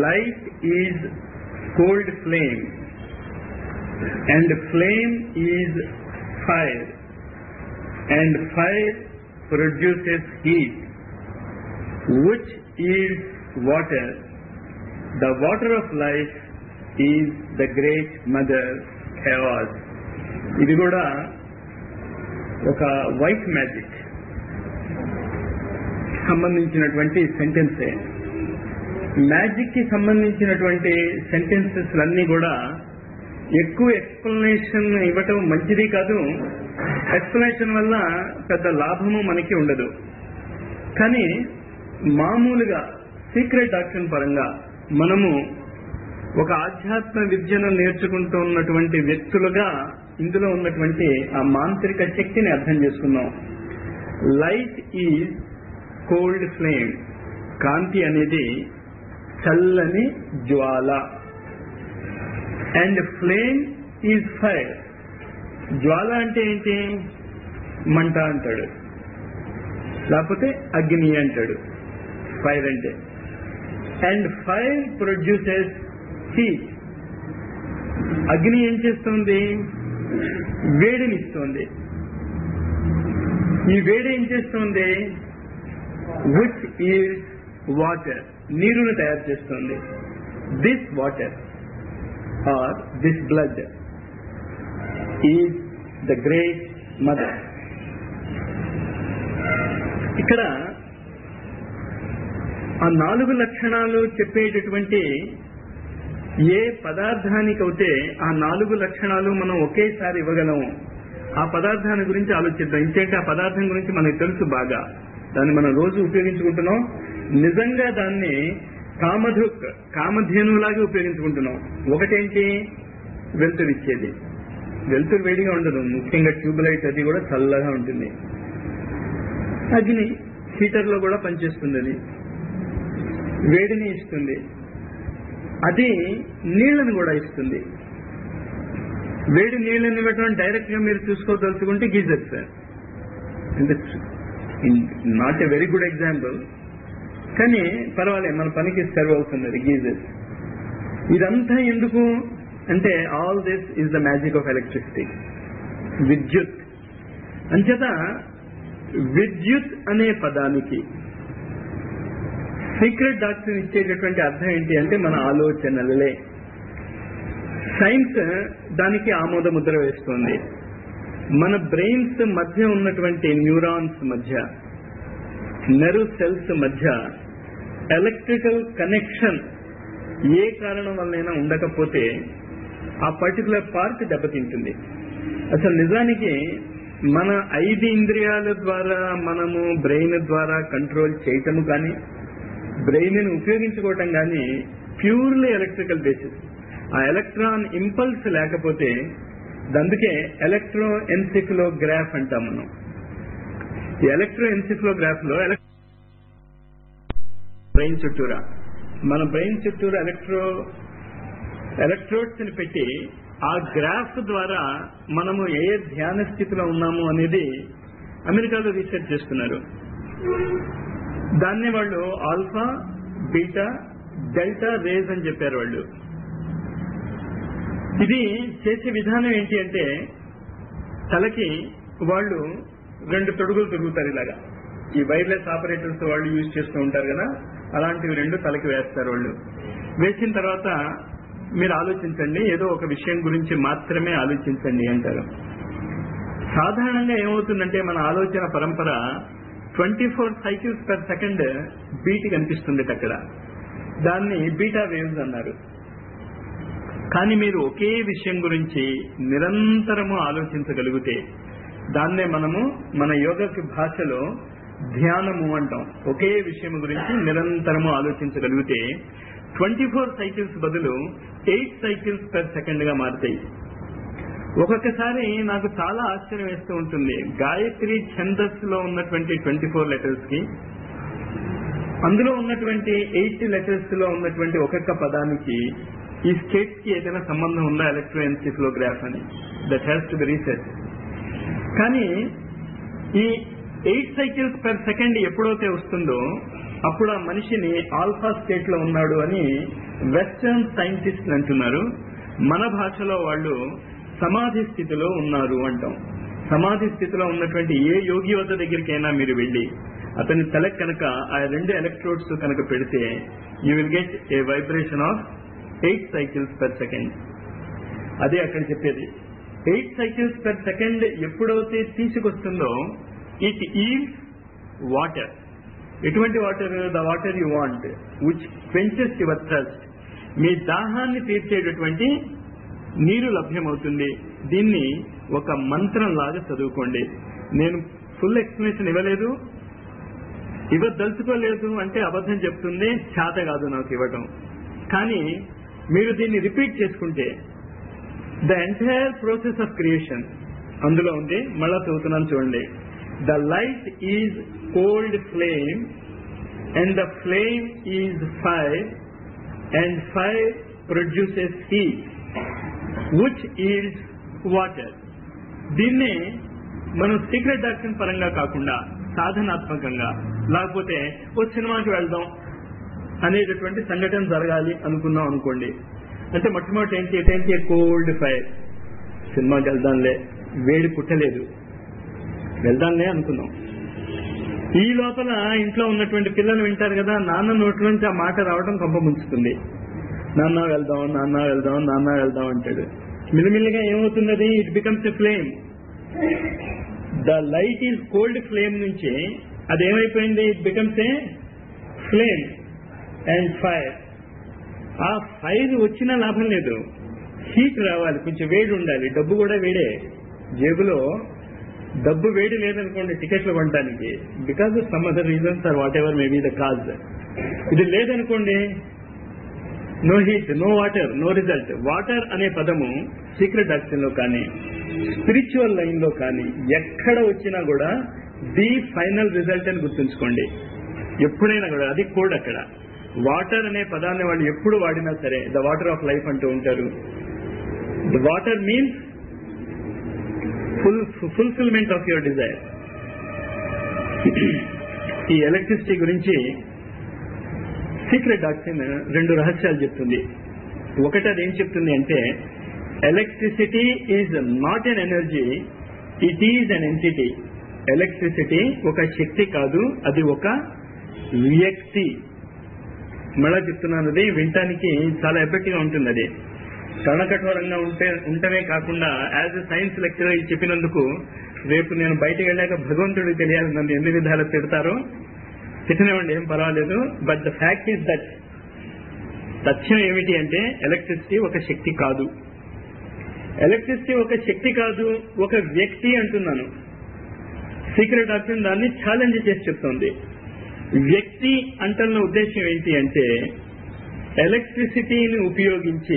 light is cold flame and flame is fire and fire produces heat which is water the water of life is the great mother chaos ఇది కూడా ఒక white magic సంబంధించినటువంటి సెంటెన్సే magic కి సంబంధించినటువంటి sentences అన్నీ కూడా ఎక్కువ explanation ఇవ్వటం మంచిది కాదు ఎక్స్ప్లెనేషన్ వల్ల పెద్ద లాభము మనకి ఉండదు కానీ మామూలుగా సీక్రెట్ డాక్టర్ పరంగా మనము ఒక ఆధ్యాత్మ విద్యను నేర్చుకుంటూ ఉన్నటువంటి వ్యక్తులుగా ఇందులో ఉన్నటువంటి ఆ మాంత్రిక శక్తిని అర్థం చేసుకుందాం లైట్ ఈజ్ కోల్డ్ ఫ్లేమ్ కాంతి అనేది చల్లని జ్వాల అండ్ ఫ్లేమ్ ఈజ్ ఫైర్ జ్వాల అంటే ఏంటి మంట అంటాడు లేకపోతే అగ్ని అంటాడు ఫైర్ అంటే అండ్ ఫైర్ ప్రొడ్యూసెస్ హీట్ అగ్ని ఏం చేస్తుంది వేడిని ఇస్తుంది ఈ వేడి ఏం చేస్తుంది విచ్ ఈజ్ వాటర్ నీరును తయారు చేస్తుంది this water or this blood is the great mother ఇక్కడ ఆ నాలుగు లక్షణాలు చెప్పేటటువంటి ఏ పదార్థానికైతే ఆ నాలుగు లక్షణాలు మనం ఒకేసారి ఇవ్వగలము ఆ పదార్థాన్ని గురించి ఆలోచిద్దాం ఇంకేంటి ఆ పదార్థం గురించి మనకు తెలుసు బాగా దాన్ని మనం రోజు ఉపయోగించుకుంటున్నాం నిజంగా దాన్ని కామధు కామధేనులాగా ఉపయోగించుకుంటున్నాం ఒకటేంటి వెలుతురిచ్చేది వెలుతురు వేడిగా ఉండదు ముఖ్యంగా ట్యూబ్ లైట్ అది కూడా చల్లగా ఉంటుంది అగ్ని హీటర్ లో కూడా పనిచేస్తుంది అది వేడిని ఇస్తుంది అది నీళ్లను కూడా ఇస్తుంది వేడి నీళ్ళని ఇవ్వటం డైరెక్ట్ గా మీరు చూసుకోదలుచుకుంటే గీజర్ సార్ అంటే not a very good example కానీ పర్వాలేదు మన పనికి సర్వ్ అవుతుంది అది గీజర్ ఇదంతా ఎందుకు అంటే all this is the magic of electricity విద్యుత్ అంచేత విద్యుత్ అనే పదానికి సీక్రెట్ డాక్టర్ ఇచ్చేటటువంటి అర్థం ఏంటి అంటే మన ఆలోచనలే సైన్స్ దానికి ఆమోద ముద్ర వేస్తుంది మన బ్రెయిన్స్ మధ్య ఉన్నటువంటి న్యూరాన్స్ మధ్య నెర్వ్ సెల్స్ మధ్య ఎలక్ట్రికల్ కనెక్షన్ ఏ కారణం వల్లైనా ఉండకపోతే ఆ పర్టికులర్ పార్ట్ దెబ్బతింటుంది అసలు నిజానికి మన ఐదు ఇంద్రియాల ద్వారా మనము బ్రెయిన్ ద్వారా కంట్రోల్ చేయటము కానీ బ్రెయిన్ ని ఉపయోగించుకోవటం కానీ ప్యూర్లీ ఎలక్ట్రికల్ బేసిస్ ఆ ఎలక్ట్రాన్ ఇంపల్స్ లేకపోతే అందుకే ఎలక్ట్రో ఎన్సిఫిలోగ్రాఫ్ అంటాం మనం ఈ ఎలక్ట్రో ఎన్సిఫిలోగ్రాఫ్ లో బ్రెయిన్ చుట్టూరా మన బ్రెయిన్ చుట్టూరా ఎలక్ట్రో ఎలక్ట్రోడ్స్ ని పెట్టి ఆ గ్రాఫ్ ద్వారా మనము ఏ ధ్యాన స్థితిలో ఉన్నాము అనేది అమెరికాలో రీసెర్చ్ చేస్తున్నారు దాన్ని వాళ్ళు ఆల్ఫా బీటా డెల్టా రేజ్ అని చెప్పారు వాళ్ళు ఇది చేసే విధానం ఏంటి అంటే తలకి వాళ్ళు రెండు తొడుగులు తిరుగుతారు ఇలాగా ఈ వైర్లెస్ ఆపరేటర్స్ వాళ్ళు యూజ్ చేస్తూ ఉంటారు కదా అలాంటివి రెండు తలకి వేస్తారు వాళ్ళు వేసిన తర్వాత మీరు ఆలోచించండి ఏదో ఒక విషయం గురించి మాత్రమే ఆలోచించండి అంటారు సాధారణంగా ఏమవుతుందంటే మన ఆలోచన పరంపర twenty four cycles per second beat కనిపిస్తుంది అక్కడ దాన్ని బీటా వేవ్స్ అన్నారు కానీ మీరు ఒకే విషయం గురించి నిరంతరము ఆలోచించగలిగితే దాన్నే మనము మన యోగకి భాషలో ధ్యానము అంటాం ఒకే విషయం గురించి నిరంతరము ఆలోచించగలిగితే ట్వంటీ ఫోర్ సైకిల్స్ బదులు ఎయిట్ సైకిల్స్ పర్ సెకండ్ గా మారుతాయి ఒక్కొక్కసారి నాకు చాలా ఆశ్చర్యం వేస్తూ ఉంటుంది గాయత్రి ఛందస్ లో ఉన్నటువంటి ట్వంటీ ఫోర్ లెటర్స్ కి అందులో ఉన్నటువంటి ఎయిట్ లెటర్స్ లో ఉన్నటువంటి ఒక్కొక్క పదానికి ఈ స్టేట్స్ కి ఏదైనా సంబంధం ఉందా ఎలక్ట్రో ఎన్సిఫ్లోగ్రాఫ్ అని that has to be research కానీ ఈ ఎయిట్ సైకిల్స్ పర్ సెకండ్ ఎప్పుడైతే వస్తుందో అప్పుడు ఆ మనిషిని ఆల్ఫా స్టేట్ లో ఉన్నాడు అని వెస్టర్న్ సైంటిస్టులు అంటున్నారు మన భాషలో వాళ్ళు సమాధి స్థితిలో ఉన్నారు అంటాం సమాధి స్థితిలో ఉన్నటువంటి ఏ యోగి వద్ద దగ్గరికైనా మీరు వెళ్ళి అతని తలకు కనుక ఆ రెండు ఎలక్ట్రోడ్స్ కనుక పెడితే you will get a vibration of eight cycles per second అదే అక్కడ చెప్పేది ఎయిట్ సైకిల్స్ పర్ సెకండ్ ఎప్పుడైతే తీసుకొస్తుందో ఇట్ ఈల్స్ వాటర్ ఎటువంటి water the water you want which quenches your thirst మీ దాహాన్ని తీర్చేటటువంటి నీరు లభ్యమవుతుంది దీన్ని ఒక మంత్రం లాగా చదువుకోండి నేను ఫుల్ ఎక్స్ప్లెనేషన్ ఇవ్వలేదు ఇవ్వదలుచుకోలేదు అంటే అబద్ధం చెప్తుంది చేత కాదు నాకు ఇవ్వటం కానీ మీరు దీన్ని రిపీట్ చేసుకుంటే the entire process of creation అందులో ఉంది మళ్ళా చదువుతున్నాను చూడండి the light is cold flame and the flame is fire and fire produces heat which is water దీన్ని మనం సీక్రెట్ డాక్టర్ పరంగా కాకుండా సాధనాత్మకంగా లేకపోతే ఓ సినిమాకి వెళ్దాం అనేటటువంటి సంఘటన జరగాలి అనుకున్నాం అనుకోండి అంటే మొట్టమొదటి ఏంటి ఏంటి కోల్డ్ ఫైర్ సినిమాకి వెళ్దాంలే వేడి పుట్టలేదు వెళ్దాంలే అనుకున్నాం ఈ లోపల ఇంట్లో ఉన్నటువంటి పిల్లలు వింటారు కదా నాన్న నోటి నుంచి ఆ మాట రావడం కొంప ముంచుతుంది నాన్న వెళ్దాం నాన్న వెళ్దాం నాన్న వెళ్దాం అంటాడు మిల్లిమిల్లిగా ఏమవుతున్నది it becomes a flame the light is cold flame నుంచి అదేమైపోయింది it becomes a flame and fire ఆ ఫైర్ వచ్చినా లాభం లేదు హీట్ రావాలి కొంచెం వేడి ఉండాలి డబ్బు కూడా వేడే జేబులో డబ్బు వేడి లేదనుకోండి టికెట్లు కొనడానికి because of some other reasons or whatever maybe the cause ఇది లేదనుకోండి no heat no water no result water అనే పదము సీక్రెట్ డాక్టర్ లో కానీ స్పిరిచువల్ లైన్ లో కానీ ఎక్కడ వచ్చినా కూడా ది ఫైనల్ రిజల్ట్ అని గుర్తుంచుకోండి ఎప్పుడైనా కూడా అది కోడ్ అక్కడ వాటర్ అనే పదాన్ని వాళ్ళు ఎప్పుడు వాడినా సరే ద వాటర్ ఆఫ్ లైఫ్ అంటూ ఉంటారు the water means full fulfilment of your desire ఈ ఎలక్ట్రిసిటీ గురించి సీక్రెట్ డాక్టరీన్ రెండు రహస్యాలు చెప్తుంది ఒకటి అది ఏం చెప్తుంది అంటే electricity is not an energy it is an entity electricity ఒక శక్తి కాదు అది ఒక వ్యక్తి మళ్ళా చెప్తున్నాను అది వినటానికి చాలా ఎబ్బెట్టిగా ఉంటుంది అది కర్ణకఠోరంగా ఉంటే ఉండటమే కాకుండా యాజ్ ఎ సైన్స్ లెక్చరర్ ఇది చెప్పినందుకు రేపు నేను బయటకు వెళ్ళాక భగవంతుడికి తెలియాలి నన్ను ఎన్ని విధాలు తిడతారో తిట్టనివ్వండి ఏం పర్వాలేదు but the fact is that తథ్యం ఏమిటి అంటే ఎలక్ట్రిసిటీ ఒక శక్తి కాదు ఎలక్ట్రిసిటీ ఒక శక్తి కాదు ఒక వ్యక్తి అంటున్నాను సీక్రెట్ డాక్టర్ దాన్ని ఛాలెంజ్ చేసి చెప్తోంది వ్యక్తి అంటున్న ఉద్దేశం ఏంటి అంటే ఎలక్ట్రిసిటీని ఉపయోగించి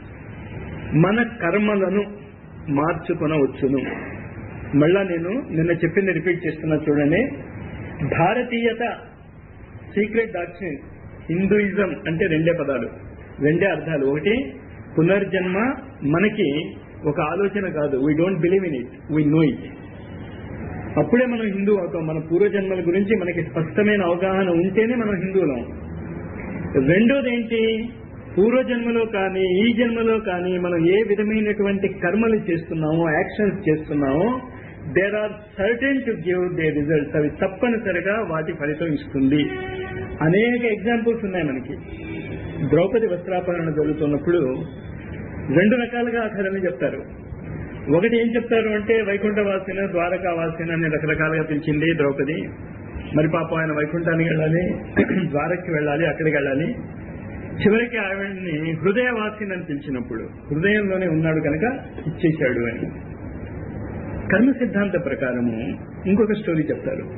మన కర్మలను మార్చుకొనవచ్చును మళ్ళా నేను నిన్న చెప్పింది రిపీట్ చేస్తున్నా చూడండి భారతీయత సీక్రెట్ డాక్టరీన్ హిందూయిజం అంటే రెండే పదాలు రెండే అర్థాలు ఒకటి పునర్జన్మ మనకి ఒక ఆలోచన కాదు we don't believe in it we know it అప్పుడే మనం హిందూ అవుతాం మన పూర్వజన్మల గురించి మనకి స్పష్టమైన అవగాహన ఉంటేనే మనం హిందువులం రెండోది ఏంటి పూర్వజన్మలో కానీ ఈ జన్మలో కానీ మనం ఏ విధమైనటువంటి కర్మలు చేస్తున్నామో యాక్షన్స్ చేస్తున్నామో there are certain to give the results అవి తప్పనిసరిగా వాటి ఫలితం ఇస్తుంది అనేక ఎగ్జాంపుల్స్ ఉన్నాయి మనకి ద్రౌపది వస్త్రాపహరణ జరుగుతున్నప్పుడు రెండు రకాలుగా ఆ కథని చెప్తారు ఒకటి ఏం చెప్తారు అంటే వైకుంఠ వాసిన ద్వారకా వాసిన అని రకరకాలుగా పిలిచింది ద్రౌపది మరి పాపం ఆయన వైకుంఠానికి వెళ్ళాలి ద్వారకి వెళ్ళాలి అక్కడికి వెళ్ళాలి చివరికి ఆవిడ్ని హృదయవాసిని అని పిలిచినప్పుడు హృదయంలోనే ఉన్నాడు కనుక ఇచ్చేశాడు అని కర్మ సిద్ధాంత ప్రకారము ఇంకొక స్టోరీ చెప్తారు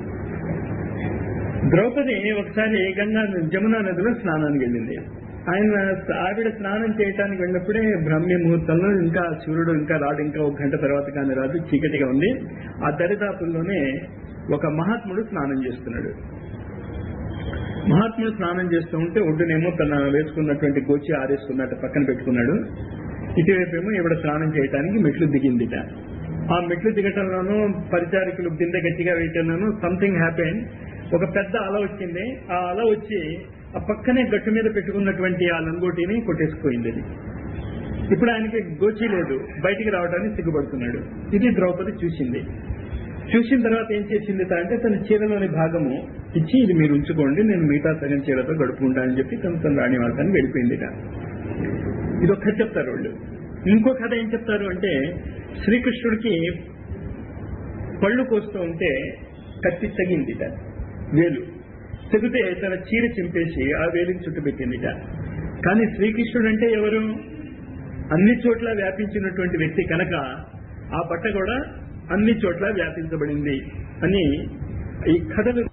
ద్రౌపది ఒకసారి గంగా జమునా నదిలో స్నానానికి వెళ్ళింది ఆయన ఆవిడ స్నానం చేయటానికి వెళ్ళినప్పుడే బ్రహ్మ ముహూర్తంలో ఇంకా సూర్యుడు ఇంకా రాడు ఇంకా ఒక గంట తర్వాత కానీ రాదు చీకటిగా ఉంది ఆ దరిదాపుల్లోనే ఒక మహాత్ముడు స్నానం చేస్తున్నాడు మహాత్ముడు స్నానం చేస్తూ ఉంటే ఒడ్డునేమో తన వేసుకున్నటువంటి గోచి ఆరేసుకున్నట్టు పక్కన పెట్టుకున్నాడు ఇటువైపేమో ఈవిడ స్నానం చేయడానికి మెట్లు దిగిందిట ఆ మెట్లు దిగటంలోనూ పరిచారికులు బిందె గట్టిగా వేయటంలోనూ సంథింగ్ హ్యాపెన్ ఒక పెద్ద అల వచ్చింది ఆ అల వచ్చి ఆ పక్కనే గట్టు మీద పెట్టుకున్నటువంటి ఆ లంగోటిని కొట్టేసుకుపోయింది అది ఇప్పుడు ఆయనకి గోచి లేదు బయటికి రావడానికి సిగ్గుపడుతున్నాడు ఇది ద్రౌపది చూసింది చూసిన తర్వాత ఏం చేసింది తా అంటే తన చీరలోని భాగము ఇచ్చి ఇది మీరు ఉంచుకోండి నేను మిగతా సగం చీరతో గడుపుకుంటానని చెప్పి తన తన రాణివాసాన్ని వెళ్ళిపోయింది ఇది ఒక్కటి చెప్తారు వాళ్ళు ఇంకో కథ ఏం చెప్తారు అంటే శ్రీకృష్ణుడికి పళ్ళు కోస్తూ ఉంటే కత్తి తగిందిట వేలు తెగితే తన చీర చింపేసి ఆ వేలికి చుట్టుపెట్టిందిట కానీ శ్రీకృష్ణుడు అంటే ఎవరు అన్ని చోట్ల వ్యాపించినటువంటి వ్యక్తి కనుక ఆ బట్ట కూడా అన్ని చోట్ల వ్యాపించబడింది అని ఈ కథలు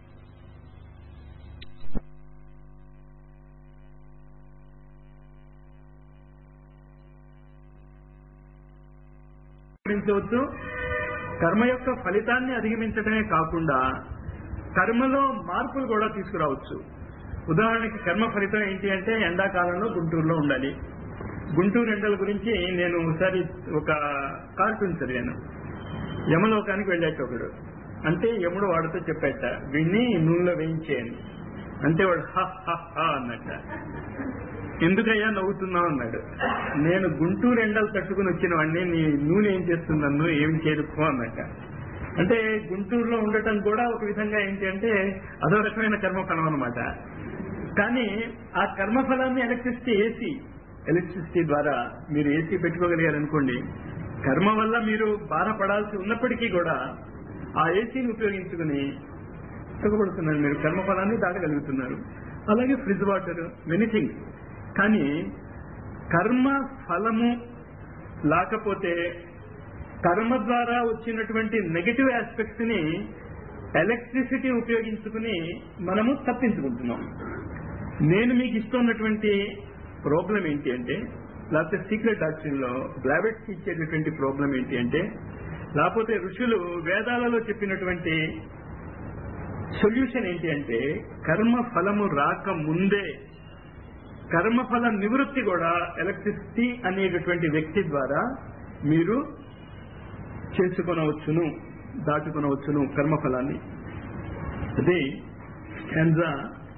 అధిగమించవచ్చు కర్మ యొక్క ఫలితాన్ని అధిగమించడమే కాకుండా కర్మలో మార్పులు కూడా తీసుకురావచ్చు ఉదాహరణకి కర్మ ఫలితం ఏంటి అంటే ఎండాకాలంలో గుంటూరులో ఉండాలి గుంటూరు ఎండల గురించి నేను ఒకసారి ఒక కార్టూన్ చదివాను యమలోకానికి వెళ్ళాట ఒకడు అంటే యముడు వాడితో చెప్పాట వీడిని నూనెలో వేయించేయని అంటే వాడు హ హ హ అన్నట్ట ఎందుకయ్యా నవ్వుతున్నావు అన్నాడు నేను గుంటూరు ఎండలు తట్టుకుని వచ్చిన వాడిని నీ నూనె ఏం చేస్తుంది నన్ను ఏం చేరుకో అన్నట్ట అంటే గుంటూరులో ఉండటం కూడా ఒక విధంగా ఏంటి అంటే అదో రకమైన కర్మఫలం అనమాట కానీ ఆ కర్మఫలాన్ని ఎలక్ట్రిసిటీ ఏసీ ఎలక్ట్రిసిటీ ద్వారా మీరు ఏసీ పెట్టుకోగలిగారనుకోండి కర్మ వల్ల మీరు బాధపడాల్సి ఉన్నప్పటికీ కూడా ఆ ఏసీని ఉపయోగించుకుని సుఖపడుతున్నారు మీరు కర్మఫలాన్ని దాటగలుగుతున్నారు అలాగే ఫ్రిడ్జ్ వాటర్ మెనీ థింగ్స్ కానీ కర్మ ఫలము లేకపోతే కర్మ ద్వారా వచ్చినటువంటి నెగటివ్ ఆస్పెక్ట్స్ ని ఎలక్ట్రిసిటీ ఉపయోగించుకుని మనము తప్పించుకుంటున్నాం నేను మీకు ఇస్తున్నటువంటి ప్రాబ్లం ఏంటి అంటే లేకపోతే సీక్రెట్ డాక్టరీన్ లో బ్లాబెట్స్ ఇచ్చేటటువంటి ప్రాబ్లం ఏంటి అంటే లేకపోతే ఋషులు వేదాలలో చెప్పినటువంటి సొల్యూషన్ ఏంటి అంటే కర్మ ఫలము రాక ముందే కర్మఫల నివృత్తి కూడా ఎలక్ట్రిసిటీ అనేటటువంటి వ్యక్తి ద్వారా మీరు చేసుకొనవచ్చును దాటుకొనవచ్చును కర్మఫలాన్ని అదే స్టాంజా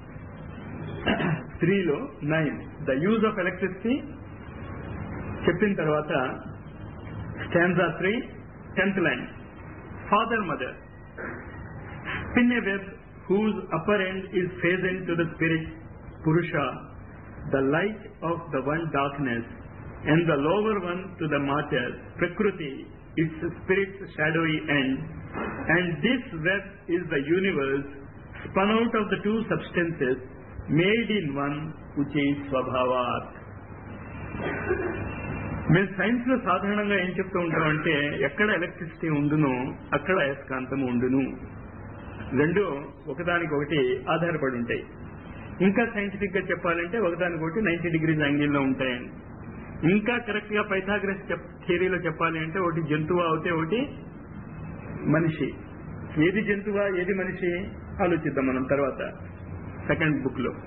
త్రీలో nine the use of electricity చెప్పిన తర్వాత stanza three tenth line father mother spin a web whose upper end is fastened to the spirit పురుష the light of the one darkness and the lower one to the matter, Prakriti, its spirit's shadowy end. And this web is the universe spun out of the two substances made in one, which is Swabhavat. మేము science లో సాధారణంగా ఏం చెప్తూ ఉంటాం అంటే ఎక్కడ electricity ఉండునో అక్కడ అయస్కాంతం ఉండును రెండు ఒకదానికొకటి ఆధారపడి ఉంటాయి ఇంకా సైంటిఫిక్ గా చెప్పాలంటే ఒకదానికొకటి నైన్టీ డిగ్రీస్ యాంగిల్లో ఉంటాయని ఇంకా కరెక్ట్ గా పైథాగ్రస్ థియరీలో చెప్పాలి అంటే ఒకటి జంతువు అవుతే ఒకటి మనిషి ఏది జంతువా ఏది మనిషి ఆలోచిద్దాం మనం తర్వాత సెకండ్ బుక్ లో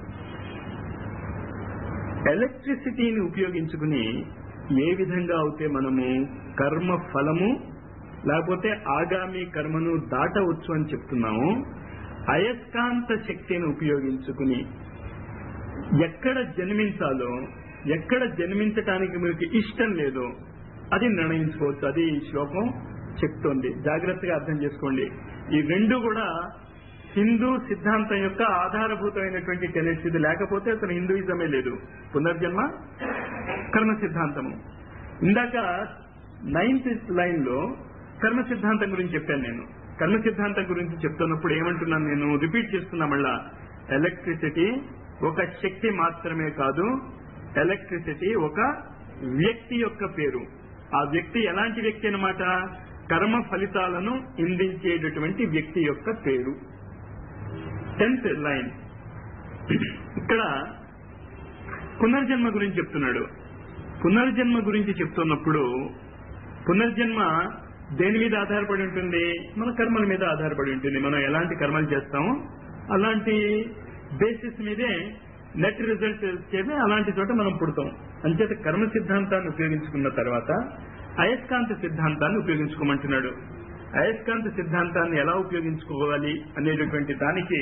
ఎలక్ట్రిసిటీని ఉపయోగించుకుని ఏ విధంగా అయితే మనము కర్మ ఫలము లేకపోతే ఆగామి కర్మను దాటవచ్చు అని చెప్తున్నాము అయస్కాంత శక్తిని ఉపయోగించుకుని ఎక్కడ జన్మించాలో ఎక్కడ జన్మించటానికి మీకు ఇష్టం లేదో అది నిర్ణయించుకోవచ్చు అది ఈ శ్లోకం చెప్తోంది జాగ్రత్తగా అర్థం చేసుకోండి ఈ రెండు కూడా హిందూ సిద్ధాంతం యొక్క ఆధారభూతమైనటువంటి టెనెట్స్ ఇది లేకపోతే అసలు హిందూయిజమే లేదు పునర్జన్మ కర్మ సిద్ధాంతము ఇందాక నైన్త్ లైన్ లో కర్మ సిద్ధాంతం గురించి చెప్పాను నేను కర్మ సిద్ధాంతం గురించి చెప్తున్నప్పుడు ఏమంటున్నాను నేను రిపీట్ చేస్తున్నా మళ్ళా ఎలక్ట్రిసిటీ ఒక శక్తి మాత్రమే కాదు ఎలక్ట్రిసిటీ ఒక వ్యక్తి యొక్క పేరు ఆ వ్యక్తి ఎలాంటి వ్యక్తి అనమాట కర్మ ఫలితాలను ఇందించేటటువంటి వ్యక్తి యొక్క పేరు టెన్త్ లైన్ ఇక్కడ పునర్జన్మ గురించి చెప్తున్నాడు పునర్జన్మ గురించి చెప్తున్నప్పుడు పునర్జన్మ దేని మీద ఆధారపడి ఉంటుంది మన కర్మల మీద ఆధారపడి ఉంటుంది మనం ఎలాంటి కర్మలు చేస్తామో అలాంటి బేసిస్ మీదే నెట్ రిజల్ట్ చేస్తే అలాంటి చోట మనం పుడతాం అంచేత కర్మ సిద్ధాంతాన్ని ఉపయోగించుకున్న తర్వాత అయస్కాంత సిద్ధాంతాన్ని ఉపయోగించుకోమంటున్నాడు అయస్కాంత సిద్ధాంతాన్ని ఎలా ఉపయోగించుకోవాలి అనేటటువంటి దానికి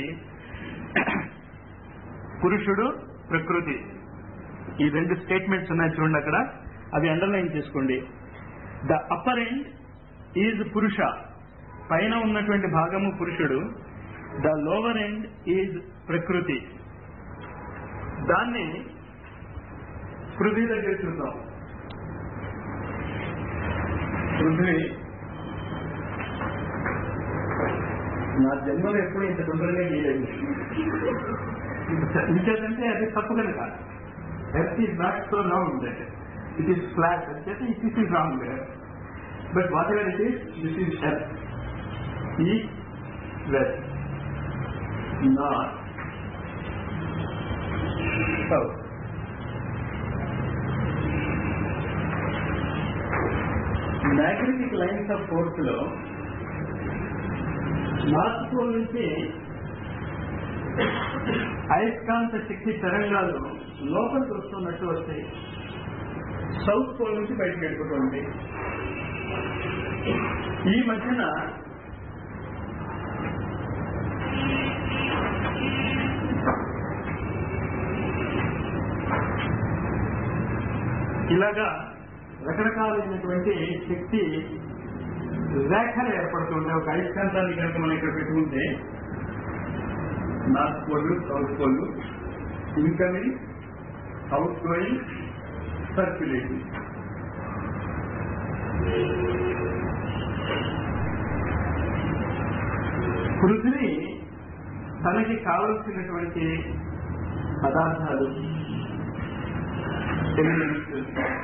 పురుషుడు ప్రకృతి ఈ రెండు స్టేట్మెంట్స్ ఉన్నాయి చూడండి అక్కడ అవి అండర్లైన్ చేసుకోండి ద అప్పర్ ఎండ్ ఈజ్ పురుష పైన ఉన్నటువంటి భాగము పురుషుడు ద లోవర్ ఎండ్ ఈజ్ ప్రకృతి దాన్ని పృథ్వీ దగ్గర చూద్దాం పృథ్వీ నా జన్మలో ఎప్పుడు ఇంత తొందరగా గీయలేదు ఇంకేదంటే అది తప్పు కనుక earth is not so round it is flat అంటే it is is wrong but whatever it is this is earth ఈ west not south magnetic lines of force లో నార్త్ పోల్ నుంచి అయస్కాంత శక్తి తరంగాలు లోపలికి వస్తున్నట్టు వస్తాయి సౌత్ పోల్ నుంచి బయటకు వెళ్ళిపోతుంది ఈ మధ్యన ఇలాగా రకరకాలైనటువంటి శక్తి రేఖలు ఏర్పడుతుంటాయి ఒక అయస్కాంతాన్ని కనుక మనం ఇక్కడ పెట్టుకుంటే north pole south pole incoming outgoing circulating పృథ్వీ తనకి కావలసినటువంటి పదార్థాలు ఎలిమెంట్స్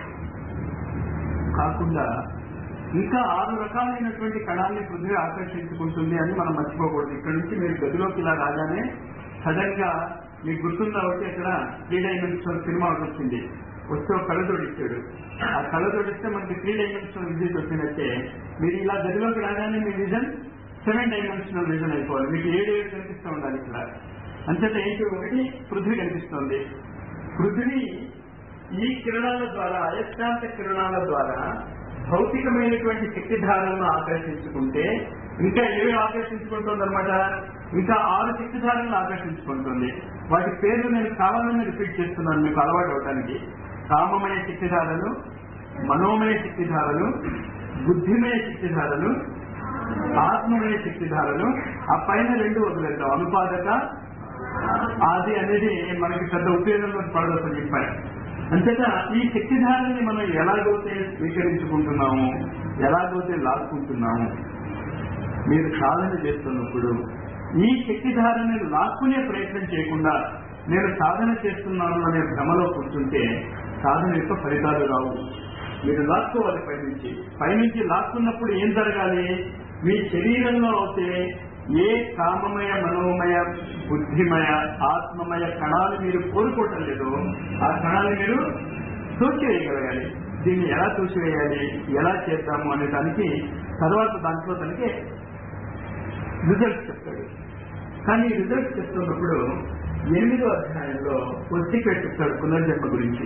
కాకుండా ఇంకా ఆరు రకాలైనటువంటి కణాన్ని పృథ్వీ ఆకర్షించుకుంటుంది అని మనం మర్చిపోకూడదు ఇక్కడ నుంచి మీరు గదిలోకి ఇలా రాగానే సడన్ గా మీకు గుర్తుందా ఒకటి అక్కడ త్రీ డైమెన్షనల్ సినిమా ఒకటి వచ్చింది వస్తే ఒక కళ్ళ జోడిస్తాడు ఆ కళ్ళ జోడిస్తే మనకి త్రీ డైమెన్షనల్ విజిట్ వచ్చినట్టే మీరు ఇలా గదిలోకి రాగానే మీ విజన్ సెవెన్ డైమెన్షనల్ విజన్ అయిపోవాలి మీకు ఏడు ఏడు కనిపిస్తూ ఉండాలి ఇక్కడ అంతేత ఏంటి ఒకటి పృథ్వీ కనిపిస్తోంది పృథ్వీ ఈ కిరణాల ద్వారా అయస్కాంత కిరణాల ద్వారా భౌతికమైనటువంటి శక్తి ధారలను ఆకర్షించుకుంటే ఇంకా ఏవి ఆకర్షించుకుంటుంది అనమాట ఇంకా ఆరు శక్తి ధారలను ఆకర్షించుకుంటుంది వాటి పేర్లు నేను కావాలని రిపీట్ చేస్తున్నాను మీకు అలవాటు అవడానికి కామమయ శక్తిధారలు మనోమయ శక్తిధారలు బుద్ధిమయ శక్తిధారలు ఆత్మమయ శక్తిధారలు ఆ పైన రెండు వదిలేద్దాం అనుపాదక ఆది అనేది మనకి పెద్ద ఉపయోగంలో పడదు చెప్పారు అంతేగా ఈ శక్తిధారని మనం ఎలాగైతే స్వీకరించుకుంటున్నాము ఎలాగైతే లాక్కుంటున్నాము మీరు సాధన చేస్తున్నప్పుడు ఈ శక్తిధారని లాక్కునే ప్రయత్నం చేయకుండా నేను సాధన చేస్తున్నాను అనే భ్రమలో కూర్చుంటే సాధన యొక్క ఫలితాలు రావు మీరు లాక్కోవాలి పైనుంచి పైనుంచి లాక్కున్నప్పుడు ఏం జరగాలి మీ శరీరంలో అయితే ఏ కామమయ మనోమయ బుద్ధిమయ ఆత్మమయ కణాలు మీరు కోరుకోవటం లేదో ఆ కణాలు మీరు తోచివేయగలగాలి దీన్ని ఎలా తోచివేయాలి ఎలా చేద్దాము అనే దానికి తర్వాత దాంట్లో తనకి రిజల్ట్స్ చెప్తాడు కానీ ఈ రిజల్ట్స్ చెప్తున్నప్పుడు ఎనిమిదో అధ్యాయంలో సీక్రెట్ చెప్తాడు పునర్జన్మ గురించి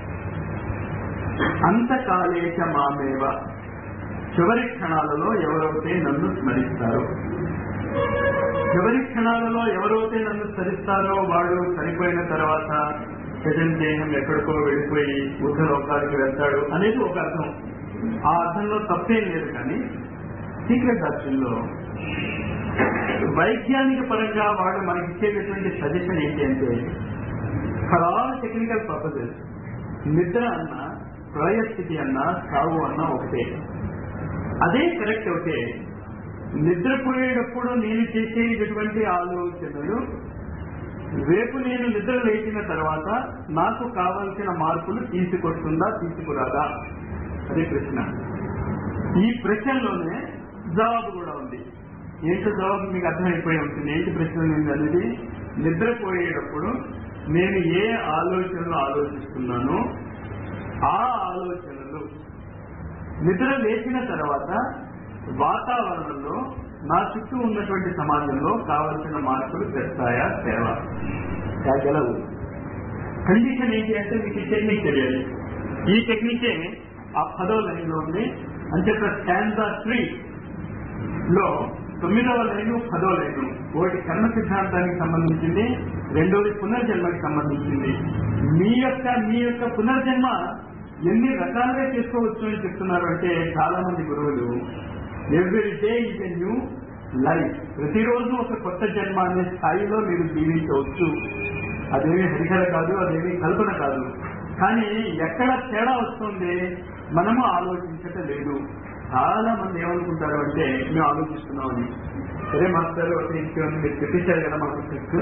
అంతకాలేచ మామేవ చివరి క్షణాలలో ఎవరైతే నన్ను స్మరిస్తారో చివరి క్షణాలలో ఎవరైతే నన్ను స్మరిస్తారో వాడు చనిపోయిన తర్వాత జగన్ దేహం ఎక్కడికో వెళ్ళిపోయి బుద్ధ లోకానికి వెళ్తాడు అనేది ఒక అర్థం ఆ అర్థంలో తప్పేం లేదు కానీ సీక్రెట్ అర్థంలో వైజ్ఞానిక పరంగా వాడు మనకి ఇచ్చేటటువంటి సజెషన్ ఏంటి అంటే ఫర్ ఆల్ టెక్నికల్ పర్పసెస్ నిద్ర అన్న ప్రళయ స్థితి అన్న సాగు అన్న ఒకటే అదే కరెక్ట్ అవుతే నిద్రపోయేటప్పుడు నేను చేసేటటువంటి ఆలోచనలు రేపు నేను నిద్ర లేచిన తర్వాత నాకు కావలసిన మార్పులు తీసుకొస్తుందా తీసుకురాదా అదే ప్రశ్న ఈ ప్రశ్నలోనే జవాబు కూడా ఉంది ఏంటో జవాబు మీకు అర్థమైపోయి ఉంటుంది ఏంటి ప్రశ్న ఉంది అనేది నిద్రపోయేటప్పుడు నేను ఏ ఆలోచనలు ఆలోచిస్తున్నానో ఆ ఆలోచనలు నిద్ర లేచిన తర్వాత వాతావరణంలో నా చుట్టూ ఉన్నటువంటి సమాజంలో కావలసిన మార్పులు తెస్తాయా తేవా గెలవు కండిషన్ ఏంటి అంటే మీకు ఈ టెక్నిక్ తెలియాలి ఈ టెక్నికే ఆ పదో లైన్లో ఉంది అంచేత స్టాండ్ త్రీ లో తొమ్మిదవ లైను పదవ లైను ఒకటి కర్మ సిద్ధాంతానికి సంబంధించింది రెండవది పునర్జన్మకి సంబంధించింది మీ యొక్క మీ యొక్క పునర్జన్మ ఎన్ని రకాలుగా చేసుకోవచ్చు అని చెప్తున్నారు అంటే చాలా మంది గురువులు every day is a new life ప్రతిరోజు ఒక కొత్త జన్మ అనే స్థాయిలో మీరు జీవించవచ్చు అదేమీ హరిహర కాదు అదేమీ కల్పన కాదు కానీ ఎక్కడ తేడా వస్తుంది మనము ఆలోచించటం లేదు చాలా మంది ఏమనుకుంటారు అంటే మేము ఆలోచిస్తున్నామని సరే మాస్టర్ ఒక ఇంటికి ఉంది మీరు చెప్పేశారు కదా మాకు ట్రిక్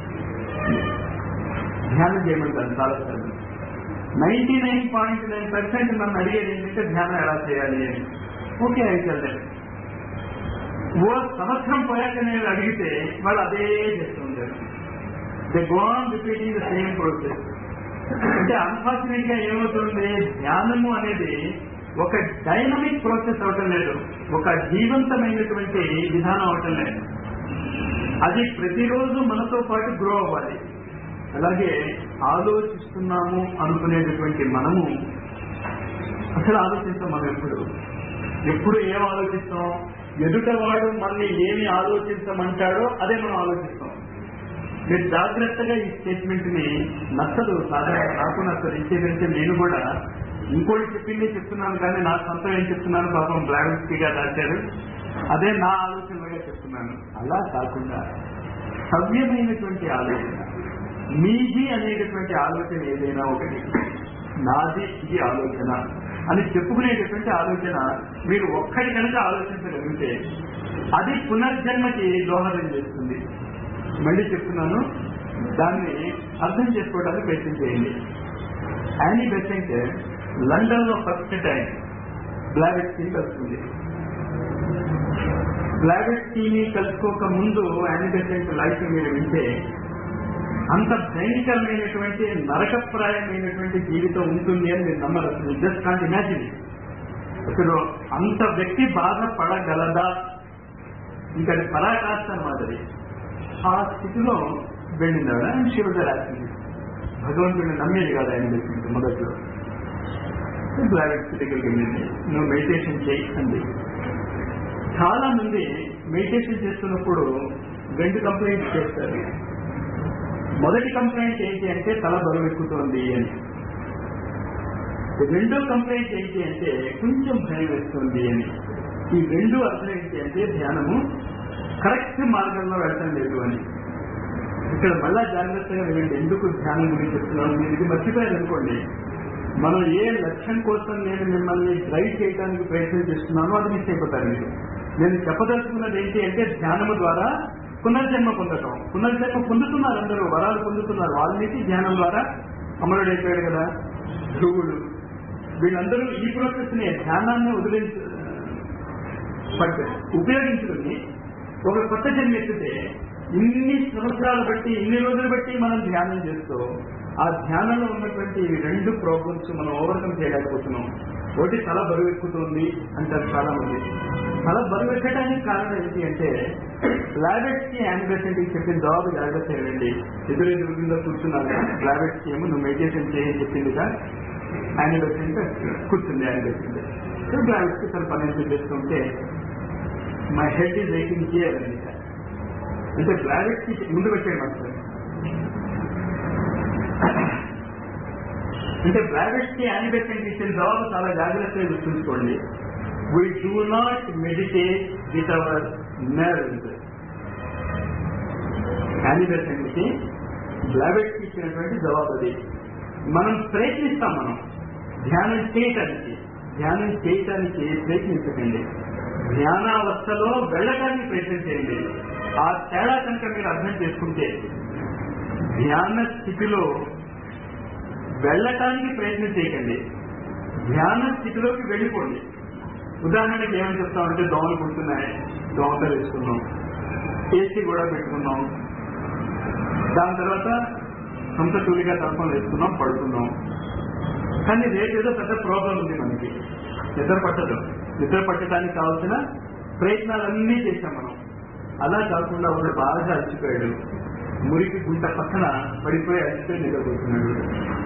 ధ్యానం చేయమంటారు చాలా సార్లు ninety nine point nine percent నన్ను అడిగేది ఏంటంటే ధ్యానం ఎలా చేయాలి అని ఓకే అయితే ఓ సంవత్సరం పోయాక నేను అడిగితే వాళ్ళు అదే చేస్తుంటారు they go on repeating the same process అంటే అన్ఫార్చునేట్ గా ఏమవుతుంది ధ్యానము అనేది ఒక డైనమిక్ ప్రాసెస్ అవటం లేదు ఒక జీవంతమైనటువంటి విధానం అవటం లేదు అది ప్రతిరోజు మనతో పాటు గ్రో అవ్వాలి అలాగే ఆలోచిస్తున్నాము అనుకునేటటువంటి మనము అసలు ఆలోచిస్తాం మనం ఎప్పుడు ఎప్పుడు ఏం ఆలోచిస్తాం ఎదుటవాడు మనల్ని ఏమి ఆలోచించమంటాడో అదే మనం ఆలోచిస్తాం మీరు జాగ్రత్తగా ఈ స్టేట్మెంట్ ని నచ్చదు సాధారణ నాకు నచ్చదు ఇంకేదంటే నేను కూడా ఇంకోటి చెప్పింది చెప్తున్నాను కానీ నా సొంతం ఏం చెప్తున్నాను పాపం బ్లావెన్స్కీ గా రాశారు అదే నా ఆలోచనలుగా చెప్తున్నాను అలా కాకుండా సవ్యమైనటువంటి ఆలోచన మీది అనేటటువంటి ఆలోచన ఏదైనా ఒకటి నాది ఇది ఆలోచన అని చెప్పుకునేటటువంటి ఆలోచన మీరు ఒక్కడి కనుక ఆలోచించగలిగితే అది పునర్జన్మకి దోహదం చేస్తుంది మళ్ళీ చెప్తున్నాను దాన్ని అర్థం చేసుకోవడానికి ప్రయత్నం చేయండి యానీ బెసెంట్ లండన్ లో ఫస్ట్ టైం బ్లావెట్ టీ కలుస్తుంది బ్లావెట్ టీని కలుసుకోక ముందు యానీ బెసెంట్ లైఫ్ మీరు వింటే అంత భయంకరమైనటువంటి నరకప్రాయమైనటువంటి జీవితం ఉంటుంది అని మీరు నమ్మరు జస్ట్ కాంట్ ఇమాజిన్ అసలు అంత వ్యక్తి బాధపడగలదా ఇంకా అది పరాకాష్ట మాదిరి ఆ స్థితిలో వెళ్ళినాడు ఆయన శివుడు రాసింది భగవంతుడిని నమ్మేది కాదు ఆయన చెప్పింది మొదట్లో బ్లావెట్ స్థితికి వెళ్ళింది నువ్వు మెడిటేషన్ చేయి అంది చాలా మంది మెడిటేషన్ చేస్తున్నప్పుడు రెండు కంప్లైంట్స్ చేస్తారు మొదటి కంప్లైంట్ ఏంటి అంటే తల బరువు ఎక్కుతోంది అని రెండో కంప్లైంట్ ఏంటి అంటే కొంచెం భయం వేస్తుంది అని ఈ రెండు అర్థం ఏంటి అంటే ధ్యానము కరెక్ట్ మార్గంలో వెళ్ళటం లేదు అని ఇక్కడ మళ్ళా జాగ్రత్తగా వినండి ఎందుకు ధ్యానం గురించి చెప్తున్నాను మీరు ఇది మర్చిపోయారు అనుకోండి మనం ఏ లక్ష్యం కోసం నేను మిమ్మల్ని డ్రైవ్ చేయడానికి ప్రయత్నం చేస్తున్నానో అది మిస్ అయిపోతారు మీరు నేను చెప్పదలుచుకున్నది ఏంటి అంటే ధ్యానము ద్వారా పునర్జన్మ పొందటం పునర్జన్మ పొందుతున్నారు అందరూ వరాలు పొందుతున్నారు వాల్మీకి ధ్యానం ద్వారా అమరుడైపోయాడు కదా ధ్రువుడు వీళ్ళందరూ ఈ ప్రాసెస్ ని ధ్యానాన్ని వదిలించ ఉపయోగించుకుని ఒక కొత్త జన్మ ఎత్తితే ఇన్ని సంవత్సరాలు బట్టి ఇన్ని రోజులు బట్టి మనం ధ్యానం చేస్తూ ఆ ధ్యానంలో ఉన్నటువంటి ఈ రెండు ప్రాబ్లమ్స్ మనం ఓవర్కమ్ చేయలేకపోతున్నాం ఒకటి తల బరువు ఎక్కుతుంది అంటారు చాలా మంది తల బరువు ఎక్కడానికి కారణం ఏంటి అంటే లాబెట్స్ కి యాంబెసెంట్ చెప్పిన జవాబు జాగ్రత్త చేయండి ఎదురు ఎదురుగా కూర్చున్నాను లాబెట్స్ కి ఏమో నువ్వు మెడిటేషన్ చేయని చెప్పిందిగా యాంబెసెంట్ కూర్చుంది యాంబెసెంట్ సో లాబెట్స్ కి తన పని చేస్తుంటే my head is waiting here అని అంటే బ్లావెట్ కి ముందు పెట్టేయండి మాస్టర్ అంటే బ్లావెట్ కి యానిబెసెంట్ ఇచ్చిన జవాబు చాలా జాగ్రత్తగా గుర్తుంచుకోండి we do not meditate with our nerves Annie Besant కి బ్లావెట్ కి ఇచ్చినటువంటి జవాబు అది మనం ప్రయత్నిస్తాం మనం ధ్యానం చేయటానికి ధ్యానం చేయటానికి ప్రయత్నించకండి ధ్యానావస్థలో వెళ్ళటానికి ప్రయత్నం చేయండి ఆ తేడా కనుక మీరు అర్థం చేసుకుంటే ధ్యాన స్థితిలో వెళ్ళటానికి ప్రయత్నం చేయకండి ధ్యాన స్థితిలోకి వెళ్ళిపోండి ఉదాహరణకి ఏమని చెప్తామంటే దోమలు పుడుతున్నాయి దోమలు వేసుకున్నాం ఏసీ కూడా పెట్టుకున్నాం దాని తర్వాత సొంత తూలిగా తర్పం వేసుకున్నాం పడుకున్నాం కానీ రేపు ఏదో పెద్ద ప్రాబ్లం ఉంది మనకి నిద్ర పట్టదు నిద్ర పట్టడానికి కావాల్సిన ప్రయత్నాలన్నీ చేశాం మనం అలా కాకుండా ఒకడు బాగా అలసిపోయాడు మురికి గుంట పక్కన పడిపోయి అలసిపోయి నిద్రపోతున్నాడు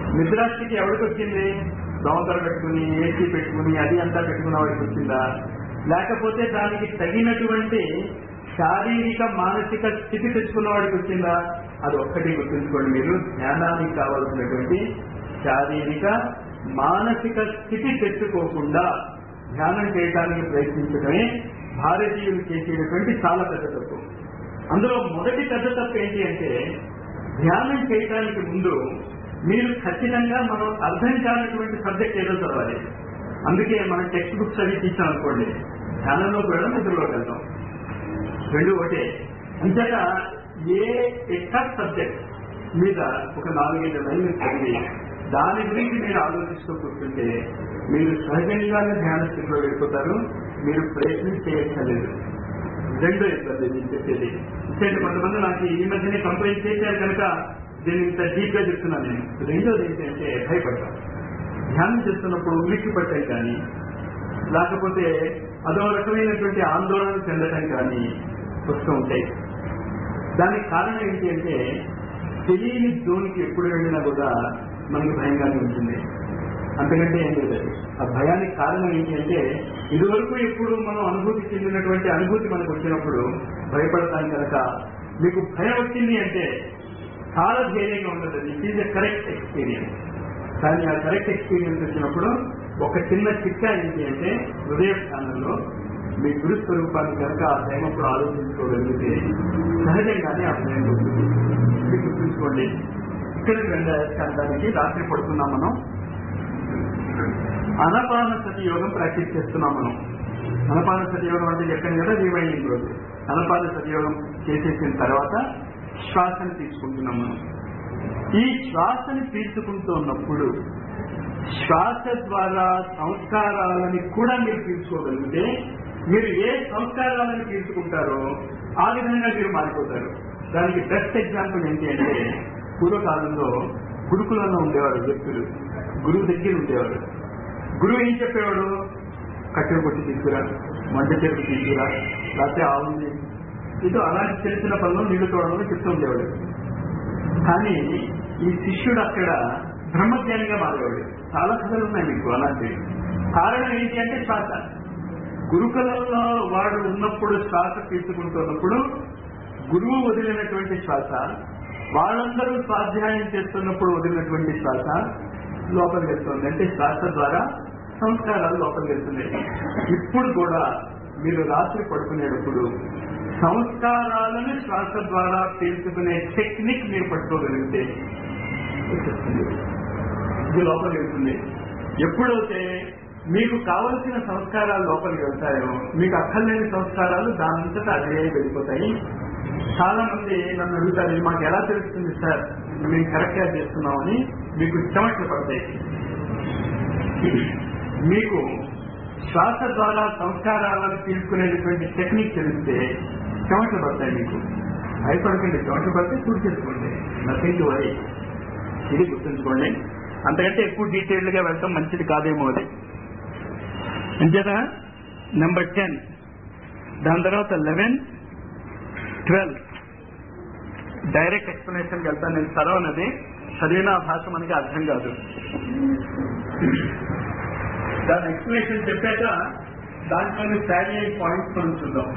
నిద్రాస్థితి ఎవరికి వచ్చింది దోమతలు పెట్టుకుని ఏసీ పెట్టుకుని అది అంతా పెట్టుకున్న వాడికి వచ్చిందా లేకపోతే దానికి తగినటువంటి శారీరక మానసిక స్థితి తెచ్చుకున్న వాడికి వచ్చిందా అది ఒక్కటి గుర్తుంచుకోండి మీరు ధ్యానానికి కావాల్సినటువంటి శారీరక మానసిక స్థితి తెచ్చుకోకుండా ధ్యానం చేయడానికి ప్రయత్నించడమే భారతీయులు చేసేటటువంటి చాలా పెద్ద తప్పు అందులో మొదటి పెద్ద తప్పు ఏంటి అంటే ధ్యానం చేయడానికి ముందు మీరు ఖచ్చితంగా మనం అర్థం కానటువంటి సబ్జెక్ట్ ఏదో చదవాలి అందుకే మనం టెక్స్ట్ బుక్స్ అవి తీసాం అనుకోండి ధ్యానంలోకి వెళ్ళడం నిద్రలోకి వెళ్తాం రెండు ఒకటే అంతేత ఏ ఎక్సెప్ట్ సబ్జెక్ట్ మీద ఒక నాలుగైదు లైన్లు చదివి దాని గురించి మీరు ఆలోచిస్తూ కూర్చుంటే మీరు సహజంగానే ధ్యాన స్థితిలో వెళ్ళిపోతారు మీరు ప్రయత్నం చేయక్కర్లేదు రెండో ఇబ్బంది నేను చెప్పేది అంటే కొంతమంది నాకు ఈ మధ్యనే కంప్లైంట్ చేశారు కనుక దీన్ని ఇంత డీప్ గా చెప్తున్నాను నేను రెండోది ఏంటంటే భయపడతాను ధ్యానం చేస్తున్నప్పుడు ఉలిక్కి పట్టడం కానీ లేకపోతే అదో రకమైనటువంటి ఆందోళన చెందడం కానీ వస్తూ ఉంటాయి దానికి కారణం ఏంటి అంటే తెలియని జోన్కి ఎప్పుడు వెళ్ళినా కూడా మనకి భయంగానే ఉంటుంది అంతకంటే ఏం లేదు అది. ఆ భయానికి కారణం ఏంటి అంటే ఇదివరకు ఎప్పుడు మనం అనుభూతి చెందినటువంటి అనుభూతి మనకు వచ్చినప్పుడు భయపడతాం కనుక మీకు భయం వచ్చింది అంటే చాలా ధైర్యంగా ఉండదు it is a correct experience కానీ ఆ కరెక్ట్ ఎక్స్పీరియన్స్ వచ్చినప్పుడు ఒక చిన్న చిట్కా ఏంటి అంటే హృదయ స్థానంలో మీ గురు స్వరూపాన్ని కనుక ఆ భయం అప్పుడు ఆలోచించుకోగలిగితే సహజంగానే ఆ భయం ఉంటుంది ఇది గుర్తుంచుకోండి ఇక్కడికి వెళ్ళడానికి రాత్రి పడుతున్నాం మనం అనపాన సతి యోగం ప్రాక్టీస్ చేస్తున్నాం మనం అనపాన సతి యోగం అంటే చెప్పాను కదా రివైండింగ్ రోజు అనపాన సతి యోగం చేసేసిన తర్వాత శ్వాసను తీసుకుంటున్నాం మనం ఈ శ్వాసని తీసుకుంటున్నప్పుడు శ్వాస ద్వారా సంస్కారాలని కూడా మీరు తీసుకోగలిగితే మీరు ఏ సంస్కారాలను తీసుకుంటారో ఆ విధంగా మీరు మారిపోతారు దానికి బెస్ట్ ఎగ్జాంపుల్ ఏంటి అంటే పూర్వకాలంలో గురుకులంలో ఉండేవాడు వ్యక్తులు గురువు దగ్గర ఉండేవాడు గురువు ఏం చెప్పేవాడు కట్టెలు కొట్టి తీసుకురా మంట చెరుకు తీసుకురా లేకపోతే ఆవుంది ఇదో అలాంటి చిన్న చిన్న పనులు నీళ్లు తోడమని చెప్తూ ఉండేవాడు కానీ ఈ శిష్యుడు అక్కడ బ్రహ్మజ్ఞానిగా మారేవాడు చాలా కథలు ఉన్నాయి మీకు అలాంటివి కారణం ఏంటి అంటే శ్వాస గురుకులంలో వాడు ఉన్నప్పుడు శ్వాస తీసుకుంటున్నప్పుడు గురువు వదిలినటువంటి శ్వాస వాళ్ళందరూ స్వాధ్యాయం చేస్తున్నప్పుడు వదిలినటువంటి శ్వాస లోపలికి వెళ్తుంది అంటే శ్వాస ద్వారా సంస్కారాలు లోపలికి వెళ్తున్నాయి ఇప్పుడు కూడా మీరు రాత్రి పడుకునేటప్పుడు సంస్కారాలను శ్వాస ద్వారా పీల్చుకునే టెక్నిక్ మీరు పట్టుకోగలిగితే వచ్చేస్తుంది. ఇది లోపలికి వెళ్తుంది ఎప్పుడైతే మీకు కావలసిన సంస్కారాలు లోపలికి వెళ్తాయో మీకు అక్కర్లేని సంస్కారాలు దానంతటా అదే వెళ్ళిపోతాయి చాలా మంది నన్ను అడుగుతారు "ఇది మాకు ఎలా తెలుస్తుంది సార్ మేము కరెక్ట్ గా చేస్తున్నామని మీకు చెమట్లు పడతాయి మీకు శ్వాస ద్వారా సంస్కారాలను తీసుకునేటువంటి టెక్నిక్ తెలిస్తే చెమట్లు పడతాయి మీకు భయపడకండి చెమట్లు పడితే చూడు చేసుకోండి నథింగ్ టు వరీ ఇది గుర్తుంచుకోండి అంతకంటే ఎక్కువ డీటెయిల్డ్ గా వెళ్తాం మంచిది కాదేమో అది అంచేత నెంబర్ టెన్ దాని తర్వాత లెవెన్ ట్వెల్వ్ డైరెక్ట్ ఎక్స్ప్లెనేషన్కి వెళ్తాను నేను చదవనది చదివిన ఆ భాష మనకి అర్థం కాదు దాని ఎక్స్ప్లెనేషన్ చెప్పాక దాంట్లోని శారీ పాయింట్స్ మనం చూద్దాం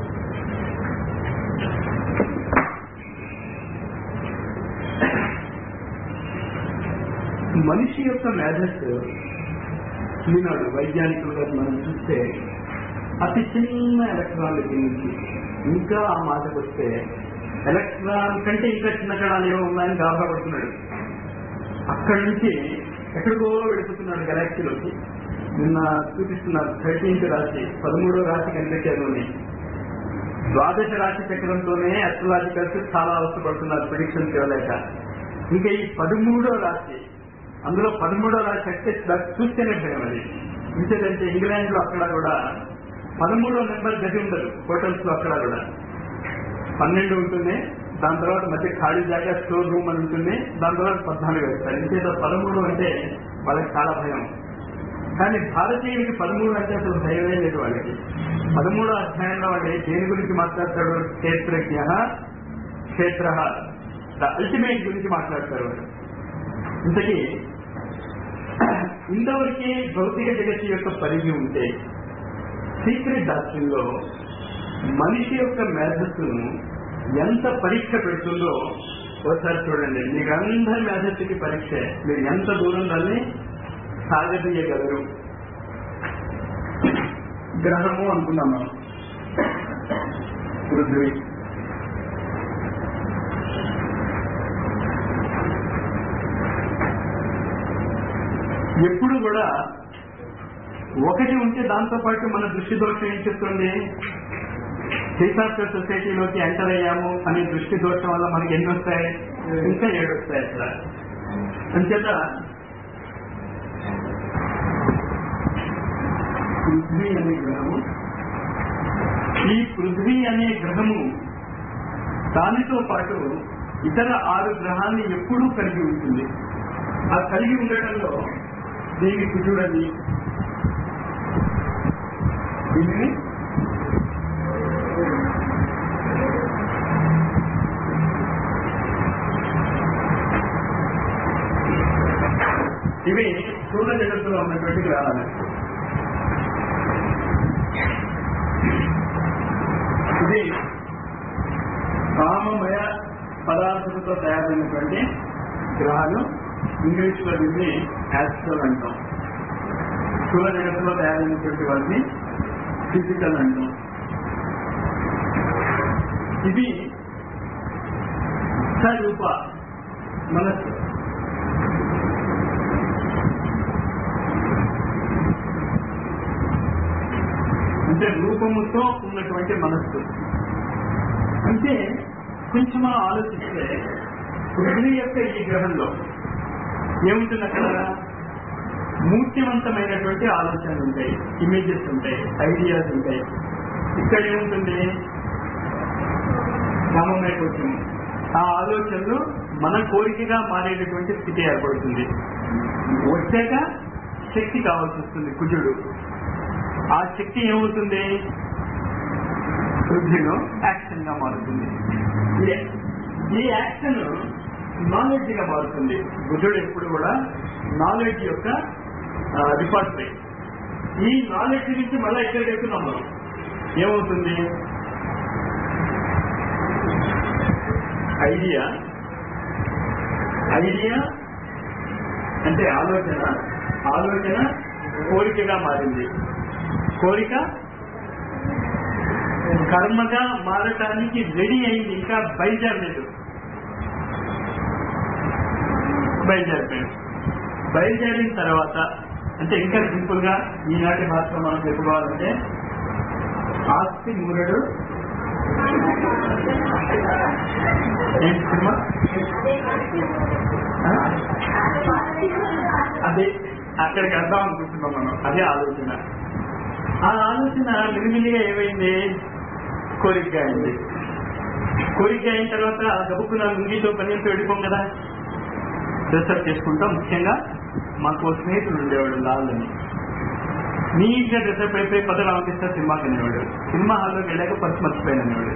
మనిషి యొక్క మేధస్సు ఈనాడు వైజ్ఞానికులుగా మనం చూస్తే అతి చిన్న ఎలక్ట్రాన్ దగ్గర నుంచి ఇంకా ఆ మాటకు వస్తే ఎలక్ట్రాన్ కంటే ఇంకా చిన్న కణాలు ఏమో ఉన్నాయని గాబరపడుతున్నాడు అక్కడి నుంచి ఎక్కడికో వెళ్ళిపోతున్నాడు గెలాక్సీలోకి నిన్న చూపిస్తున్నారు థర్టీన్త్ రాశి పదమూడో రాశి కనిపెట్టారు ద్వాదశ రాశి చక్రంతోనే అస్ట్రలాజికల్స్ చాలా అవసరపడుతున్నారు ప్రిడిక్షన్స్ ఇవ్వలేక ఇంకా ఈ పదమూడో రాశి అందులో పదమూడో రాశి అంటే దాన్ని చూస్తేనే భయం అది ఇంకేదంటే ఇంగ్లాండ్ లో అక్కడ కూడా పదమూడో నెంబర్ గది ఉండదు హోటల్స్ లో అక్కడ కూడా పన్నెండు ఉంటుంది దాని తర్వాత మధ్య ఖాళీ జాగా స్టోర్ రూమ్ అని ఉంటుంది దాని తర్వాత పద్నాలుగు వేస్తారు ఇంకేదో పదమూడు అంటే వాళ్ళకి చాలా భయం కానీ భారతీయుడికి పదమూడు అంటే అసలు భయమే లేదు వాళ్ళకి పదమూడో అధ్యాయంలో వాడు దేని గురించి మాట్లాడతాడు క్షేత్రజ్ఞ క్షేత్ర ద అల్టిమేట్ గురించి మాట్లాడతారు వాడు ఇంతకీ ఇంతవరకు భౌతిక జగత్తు యొక్క పరిధి ఉంటే సీక్రెట్ డాక్టర్ లో మనిషి యొక్క మేధస్సును ఎంత పరీక్ష పెడుతుందో ఒకసారి చూడండి మీకు అందరి మేధస్సుకి పరీక్ష మీరు ఎంత దూరం దాన్ని సాగదీయగలరు గ్రహము అనుకున్నాం మనం పృథ్వీ ఎప్పుడు కూడా ఒకటి ఉంటే దాంతో పాటు మన దృష్టి దోషం ఏం చెప్తుంది హిసాఫ్టర్ సొసైటీలోకి ఎంటర్ అయ్యాము అనే దృష్టి దోషం వల్ల మనకి ఎన్ని వస్తాయి ఇంకా ఏడు వస్తాయి అక్కడ అంచేత పృథ్వీ అనే గ్రహము ఈ పృథ్వీ అనే గ్రహము దానితో పాటు ఇతర ఆరు గ్రహాన్ని ఎప్పుడూ కలిగి ఉంటుంది ఆ కలిగి ఉండటంలో దీనికి కుజుడని దీనిని ఇవి స్థూల జగత్తులో ఉన్నటువంటి గ్రహాలు ఇది కామమయ పదార్థాలతో తయారైనటువంటి గ్రహాలు ఇంగ్లీష్ లో దీన్ని యాస్ట్రల్ అంటాం స్థూల జగత్తులో తయారైనటువంటి వాటిని ఫిజికల్ అంటాం ఇది స్వరూప మనస్సు అంటే రూపముతో ఉన్నటువంటి మనస్సు అంటే కొంచెం మనం ఆలోచిస్తే పృథ్వీ యొక్క ఈ గ్రహంలో ఏముంటుంది అక్కడ మూర్తివంతమైనటువంటి ఆలోచనలు ఉంటాయి ఇమేజెస్ ఉంటాయి ఐడియాస్ ఉంటాయి ఇక్కడ ఏముంటుంది కామమయ కోసం ఆ ఆలోచనలు మన కోరికగా మారేటటువంటి స్థితి ఏర్పడుతుంది వచ్చాక శక్తి కావాల్సి వస్తుంది కుజుడు ఆ శక్తి ఏమవుతుంది పృథ్వీలో యాక్షన్ గా మారుతుంది ఈ- ఈ యాక్షన్ నాలెడ్జ్ గా మారుతుంది బుద్ధుడు ఎప్పుడు కూడా నాలెడ్జ్ యొక్క రిపార్ట్ ఈ నాలెడ్జ్ నుంచి మళ్ళీ ఇక్కడ వెళ్తున్నాం మనం ఏమవుతుంది ఐడియా ఐడియా అంటే ఆలోచన ఆలోచన కోరికగా మారింది కోరిక కర్మగా మారటానికి రెడీ అయింది ఇంకా బయలుదేరలేదు బయలుదేరిపోయింది బయలుదేరిన తర్వాత అంటే ఇంకా సింపుల్ గా ఈనాటి భాషలో మనం చెప్పుకోవాలంటే ఆస్తి మూరడు ఏంటి సినిమా ఆ? అదే అక్కడికి వెళ్దాం అనుకుంటున్నాం మనం అదే ఆలోచన ఆ ఆలోచన మిలిమిలిగా ఏమైంది కోరికగా అయింది కోరిక అయిన తర్వాత గబుక్కున లుంగితో పనితో వెళ్ళిపోం కదా డ్రెస్అప్ చేసుకుంటాం ముఖ్యంగా మాకు ఓ స్నేహితుడు ఉండేవాడు లాలని నీట్గా డ్రెస్అప్ అయిపోయి పద రామకృష్ణ సినిమాకి అనేవాడు సినిమా హాల్లోకి వెళ్ళాక పర్స్ మర్చిపోయాను అనేవాడు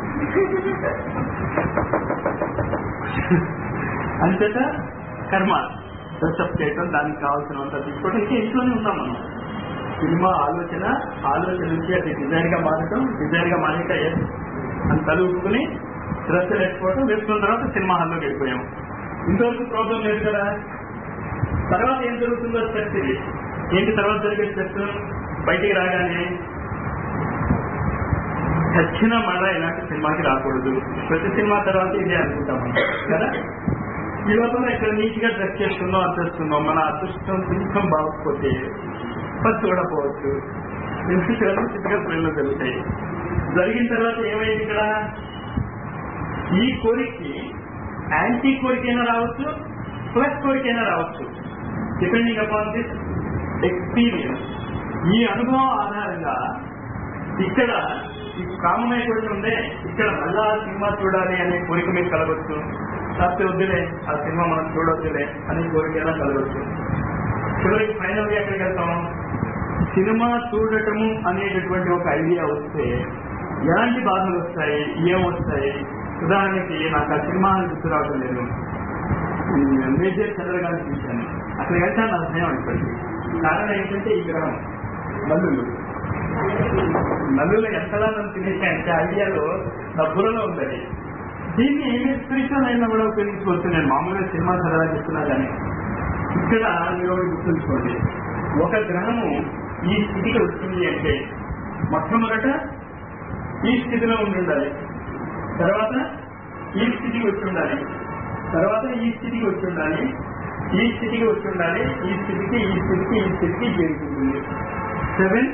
అంతేత కర్మ డ్రెస్అప్ చేయటం దానికి కావాల్సినంత తీసుకోవడం ఇంకా ఇంట్లోనే ఉన్నాం మనం సినిమా ఆలోచన ఆలోచన నుంచి అది డిజైన్ గా మారటం డిజైన్ గా మారిట అని తలుపుకుని డ్రెస్ వేసుకోవడం వేసుకున్న తర్వాత సినిమా హాల్లోకి వెళ్ళిపోయాం ఇంతవరకు ప్రాబ్లం లేదు కదా తర్వాత ఏం జరుగుతుందో స్టెప్స్ ఇది ఏంటి తర్వాత జరిగే స్టెప్స్ బయటికి రాగానే చచ్చిన మళ్ళా ఇలాంటి సినిమాకి రాకూడదు ప్రతి సినిమా తర్వాత ఇదే అనుకుంటాం మనం కదా ఈ లోపల ఇక్కడ నీట్ గా డ్రెస్ చేస్తున్నాం అర్థిస్తున్నాం మన అదృష్టం కొంచెం బాగోకపోతే ఫస్ట్ కూడా పోవచ్చు ఫిజికల్ ప్రేమలో జరుగుతాయి జరిగిన తర్వాత ఏమైంది ఇక్కడ ఈ కోరికకి యాంటీ కోరికైనా రావచ్చు ప్లస్ కోరికైనా రావచ్చు డిపెండింగ్ అపాన్ దిస్ ఎక్స్పీరియన్స్ ఈ అనుభవం ఆధారంగా ఇక్కడ ఈ కామమయ కోరిక ఉందే ఇక్కడ మళ్ళా ఆ సినిమా చూడాలి అనే కోరిక మీకు కలగవచ్చు కాకపోతే వద్దులే ఆ సినిమా మనం చూడవద్దులే అనే కోరిక కలగవచ్చు చివరికి ఫైనల్ గా ఎక్కడికి వెళ్తాం సినిమా చూడటము అనేటటువంటి ఒక ఐడియా వస్తే ఎలాంటి బాధలు వస్తాయి ఏం వస్తాయి ఉదాహరణకి నాకు ఆ సినిమా గుర్తు రావడం లేదు మేజర్ చంద్రగాన్ని చూశాను అక్కడికి వెళ్తే నాకు భయం అయిపోయింది కారణం ఏంటంటే ఈ గ్రహం మల్లులు నల్లులు ఎంతలా నన్ను తినేసాయంటే ఐడియాలో నా బుర్రలో ఉందండి దీన్ని స్పిరిచువల్ అయినా కూడా ఉపయోగించుకోవచ్చు నేను మామూలుగా సినిమా సరదా చెప్తున్నా కానీ ఇక్కడ మీరు ఒకటి గుర్తుంచుకోండి ఒక గ్రహము ఈ స్థితికి వచ్చింది అంటే మొట్టమొదట ఈ స్థితిలో ఉండి ఉండాలి తర్వాత ఈ స్థితికి వచ్చి ఉండాలి తర్వాత ఈ స్థితికి వచ్చి ఉండాలి ఈ స్థితికి వచ్చి ఉండాలి ఈ స్థితికి ఈ స్థితికి ఈ స్థితికి చేరుకుంటుంది సెవెన్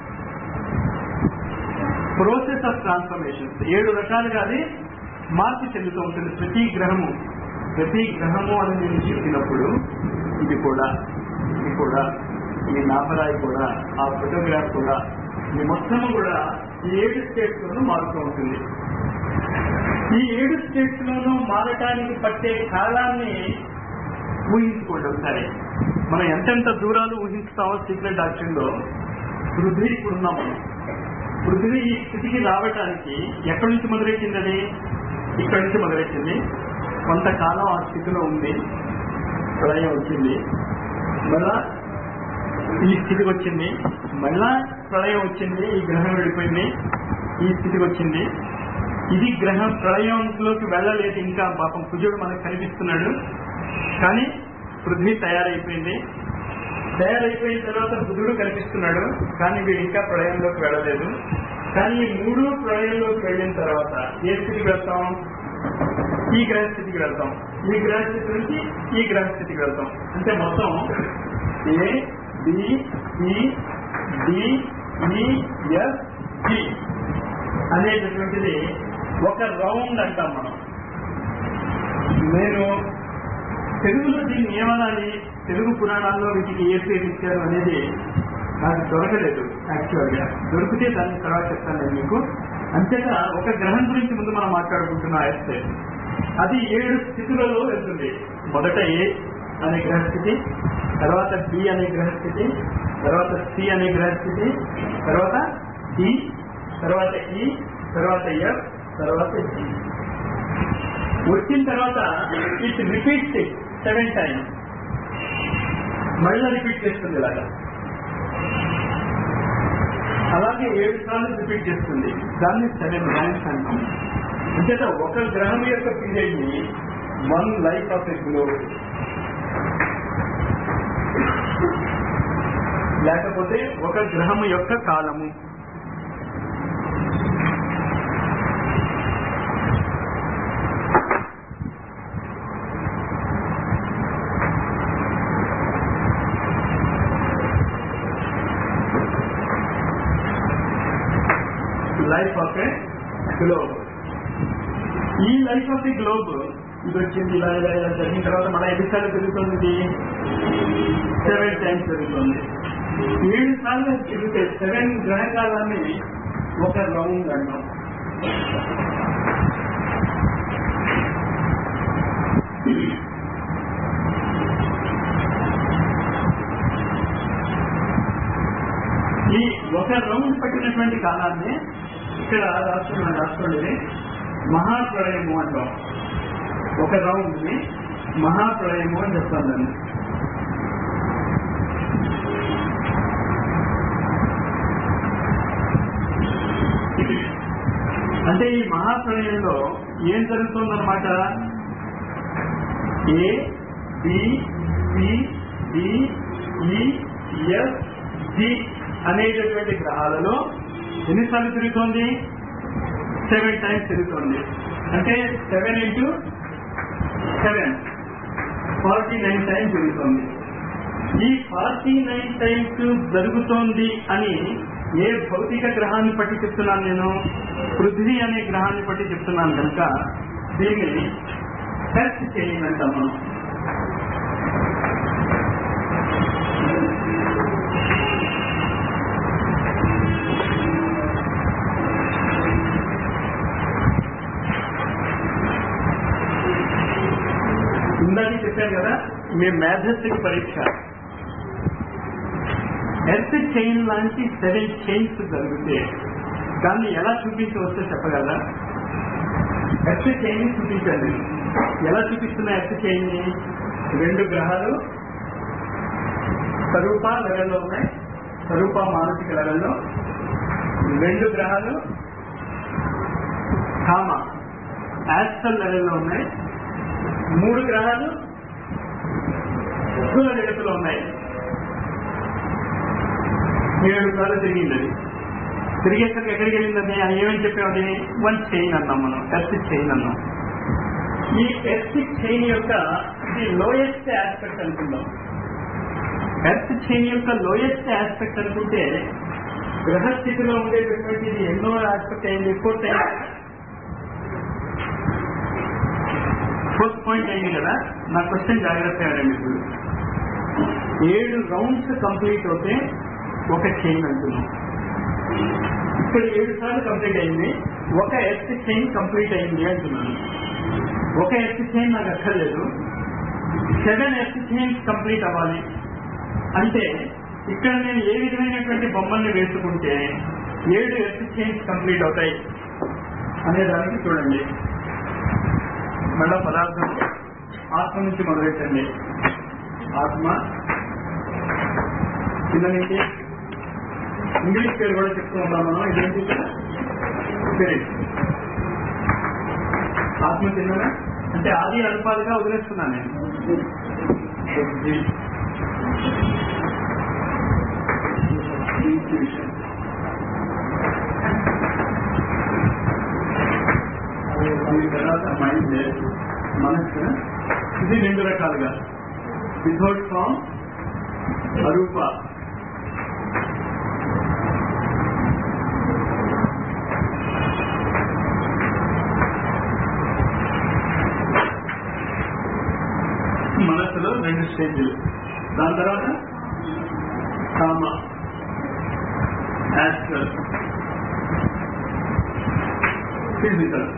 ప్రోసెస్ ఆఫ్ ట్రాన్స్ఫర్మేషన్ ఏడు రకాలుగా అది మార్పు చెందుతూ ఉంటుంది ప్రతి గ్రహము ప్రతి గ్రహము అని నేను చెప్పినప్పుడు ఇది కూడా ఇది కూడా ఈ నాపరాయి కూడా ఆ ఫోటోగ్రాఫ్ కూడా ఈ మొత్తము కూడా ఈ ఏడు స్టేట్స్ లోనూ మారుతూ ఉంటుంది ఈ ఏడు స్టేట్స్ లోనూ మారటానికి పట్టే కాలాన్ని ఊహించుకోండి ఒకసారి మనం ఎంతెంత దూరాలు ఊహిస్తామో సీక్రెట్ డాక్టర్ లో పృథ్వీ ఇప్పుడు ఉన్నాం మనం పృథ్వీ ఈ స్థితికి రావటానికి ఎక్కడి నుంచి మొదలెట్టింది అది ఇక్కడి నుంచి మొదలెట్టింది కొంతకాలం ఆ స్థితిలో ఉంది ప్రళయం వచ్చింది మళ్ళా ఈ స్థితికి వచ్చింది మళ్ళా ప్రళయం వచ్చింది ఈ గ్రహం వెళ్ళిపోయింది ఈ స్థితికి వచ్చింది ఇది గ్రహం ప్రళయంలోకి వెళ్ళలేదు ఇంకా పాపం కుజుడు మనకు కనిపిస్తున్నాడు కానీ పృథ్వీ తయారైపోయింది తయారైపోయిన తర్వాత బుధుడు కనిపిస్తున్నాడు కానీ వీడు ఇంకా ప్రళయంలోకి వెళ్ళలేదు కానీ ఈ మూడు ప్రళయంలోకి వెళ్ళిన తర్వాత ఏ స్థితికి వెళ్తాం ఈ గ్రహ స్థితికి వెళ్తాం ఈ గ్రహ స్థితి నుంచి ఈ గ్రహ స్థితికి వెళ్తాం అంటే మొత్తం A B C D E F G అనేటటువంటిది ఒక రౌండ్ అంటాం మనం నేను తెలుగులో దీన్ని ఏమనాలి తెలుగు పురాణాల్లో వీటికి ఏ పేరు ఇచ్చారు అనేది నాకు దొరకలేదు యాక్చువల్ గా దొరికితే దాని తర్వాత చెప్తాను నేను మీకు అంతేగా ఒక గ్రహం గురించి ముందు మనం మాట్లాడుకుంటున్నాం అయితే అది ఏడు స్థితులలో వెళ్తుంది మొదట ఏ అనే గ్రహస్థితి తర్వాత బి అనే గ్రహస్థితి తర్వాత సి అనే గ్రహస్థితి తర్వాత డి తర్వాత ఈ తర్వాత ఎఫ్ తర్వాత జి వచ్చిన తర్వాత ఇట్ రిపీట్ సెవెన్ టైమ్స్ మళ్ళీ రిపీట్ చేస్తుంది ఇలాగా అలాగే ఏడు సార్లు రిపీట్ చేస్తుంది దాన్ని సెవెన్ ర్యాంక్స్ అంటాం అంచేత ఒక గ్రహం యొక్క పీరియడ్ ని one life of a globe లేకపోతే ఒక గ్రహం యొక్క కాలము లైఫ్ ఆఫ్ ఏ గ్లోబ్ ఈ లైఫ్ ఆఫ్ ది గ్లోబ్ ఇది వచ్చింది ఇలా ఇలా ఇలా జరిగిన తర్వాత మన ఎన్నిసార్లు పెరుగుతుంది సెవెన్ టైమ్స్ పెరుగుతుంది ఏడు సార్లు తిరిగితే సెవెన్ గ్రహకాలాన్ని ఒక రౌండ్ అంటాం ఈ ఒక రౌండ్ పట్టినటువంటి కాలాన్ని ఇక్కడ రాష్ట్రం రాష్ట్రంలోని మహాప్రళయము అంటాం ఒక రౌండ్ ని మహాప్రళయము అని చెప్తాను దాన్ని అంటే ఈ మహాప్రళయంలో ఏం జరుగుతుందన్నమాట A B C D E F G అనేటటువంటి గ్రహాలలో ఎన్నిసార్లు తిరుగుతోంది సెవెన్ టైమ్స్ తిరుగుతోంది అంటే seven into seven forty nine times జరుగుతోంది ఈ ఫార్టీ నైన్ టైమ్స్ జరుగుతోంది అని ఏ భౌతిక గ్రహాన్ని బట్టి చెప్తున్నాను నేను పృథ్వీ అనే గ్రహాన్ని బట్టి చెప్తున్నాను కనుక దీన్ని టెస్ట్ చేయండి మనం ఇందాక చెప్పాను కదా మీ మేధస్సుకి పరీక్ష ఎర్త్ చైన్ లాంటి సెవెన్ చైన్స్ జరిగితే దాన్ని ఎలా చూపించవచ్చో చెప్పగలరా ఎర్త్ చైన్ చూపించండి ఎలా చూపిస్తున్న ఎర్త్ చైన్ ని రెండు గ్రహాలు స్వరూప లెవెల్లో ఉన్నాయి స్వరూప మానసిక లెవెల్లో రెండు గ్రహాలు కామ యాస్ట్రల్ లెవెల్లో ఉన్నాయి మూడు గ్రహాలు స్థూల జగత్తులో ఉన్నాయి ఏడు సార్లు తిరిగింది అది తిరిగేసరికి ఎక్కడికి వెళ్ళిందని ఏమని చెప్పామని వన్ చైన్ అన్నాం మనం ఎర్త్ చైన్ అన్నాం ఈ ఎర్త్ చైన్ యొక్క ఇది లోయెస్ట్ ఆస్పెక్ట్ అనుకుందాం ఎర్త్ చైన్ యొక్క లోయెస్ట్ ఆస్పెక్ట్ అనుకుంటే గ్రహస్థితిలో ఉండేటటువంటి ఇది ఎన్నో ఆస్పెక్ట్ అయింది ఫోర్త్ అయింది ఫోర్త్ పాయింట్ అయింది కదా నా క్వశ్చన్ జాగ్రత్తగా అడండి ఇప్పుడు ఏడు రౌండ్స్ కంప్లీట్ అవుతే ఒక చైన్ అంటున్నాం ఇక్కడ ఏడు సార్లు కంప్లీట్ అయింది ఒక ఎర్త్ చైన్ కంప్లీట్ అయింది అంటున్నాను ఒక ఎర్త్ చైన్ నాకు అక్కర్లేదు సెవెన్ ఎర్త్ చైన్స్ కంప్లీట్ అవ్వాలి అంటే ఇక్కడ నేను ఏ విధమైనటువంటి బొమ్మల్ని వేసుకుంటే ఏడు ఎర్త్ చైన్స్ కంప్లీట్ అవుతాయి అనే దానికి చూడండి మళ్ళా పదార్థం ఆత్మ నుంచి మొదలెట్టండి ఆత్మ కింద నుంచి ఇంగ్లీష్ పేరు కూడా చెప్తూ ఉన్నాం మనం ఇదేంటి స్పిరిట్ ఆత్మ కిందన అంటే ఆది అల్పాలుగా వదిలేస్తున్నాను నేను బుద్ధి intuition. ఈ తర్వాత మైండ్ మనస్సు ఇది రెండు రకాలుగా వితౌట్ ఫామ్ అరూప మనసులో రెండు స్టేజ్లు దాని తర్వాత కామ యాస్ట్రల్ ఫిజికల్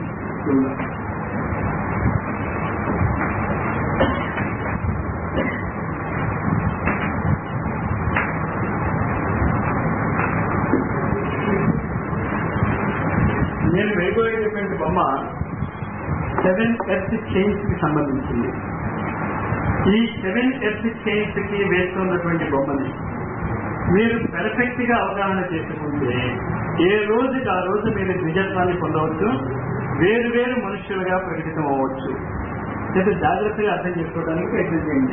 నేను వేయబోయేటువంటి బొమ్మ సెవెన్ ఎర్త్ చైన్స్ కి సంబంధించింది ఈ సెవెన్ ఎర్త్ చైన్స్ కి వేస్తున్నటువంటి బొమ్మని మీరు పెర్ఫెక్ట్ గా అవగాహన చేసుకుంటే ఏ రోజుకి ఆ రోజు మీరు నిజత్వాన్ని పొందవచ్చు వేరు వేరు మనుషులుగా ప్రకటితం అవ్వచ్చు అయితే జాగ్రత్తగా అర్థం చేసుకోవడానికి ప్రయత్నం చేయండి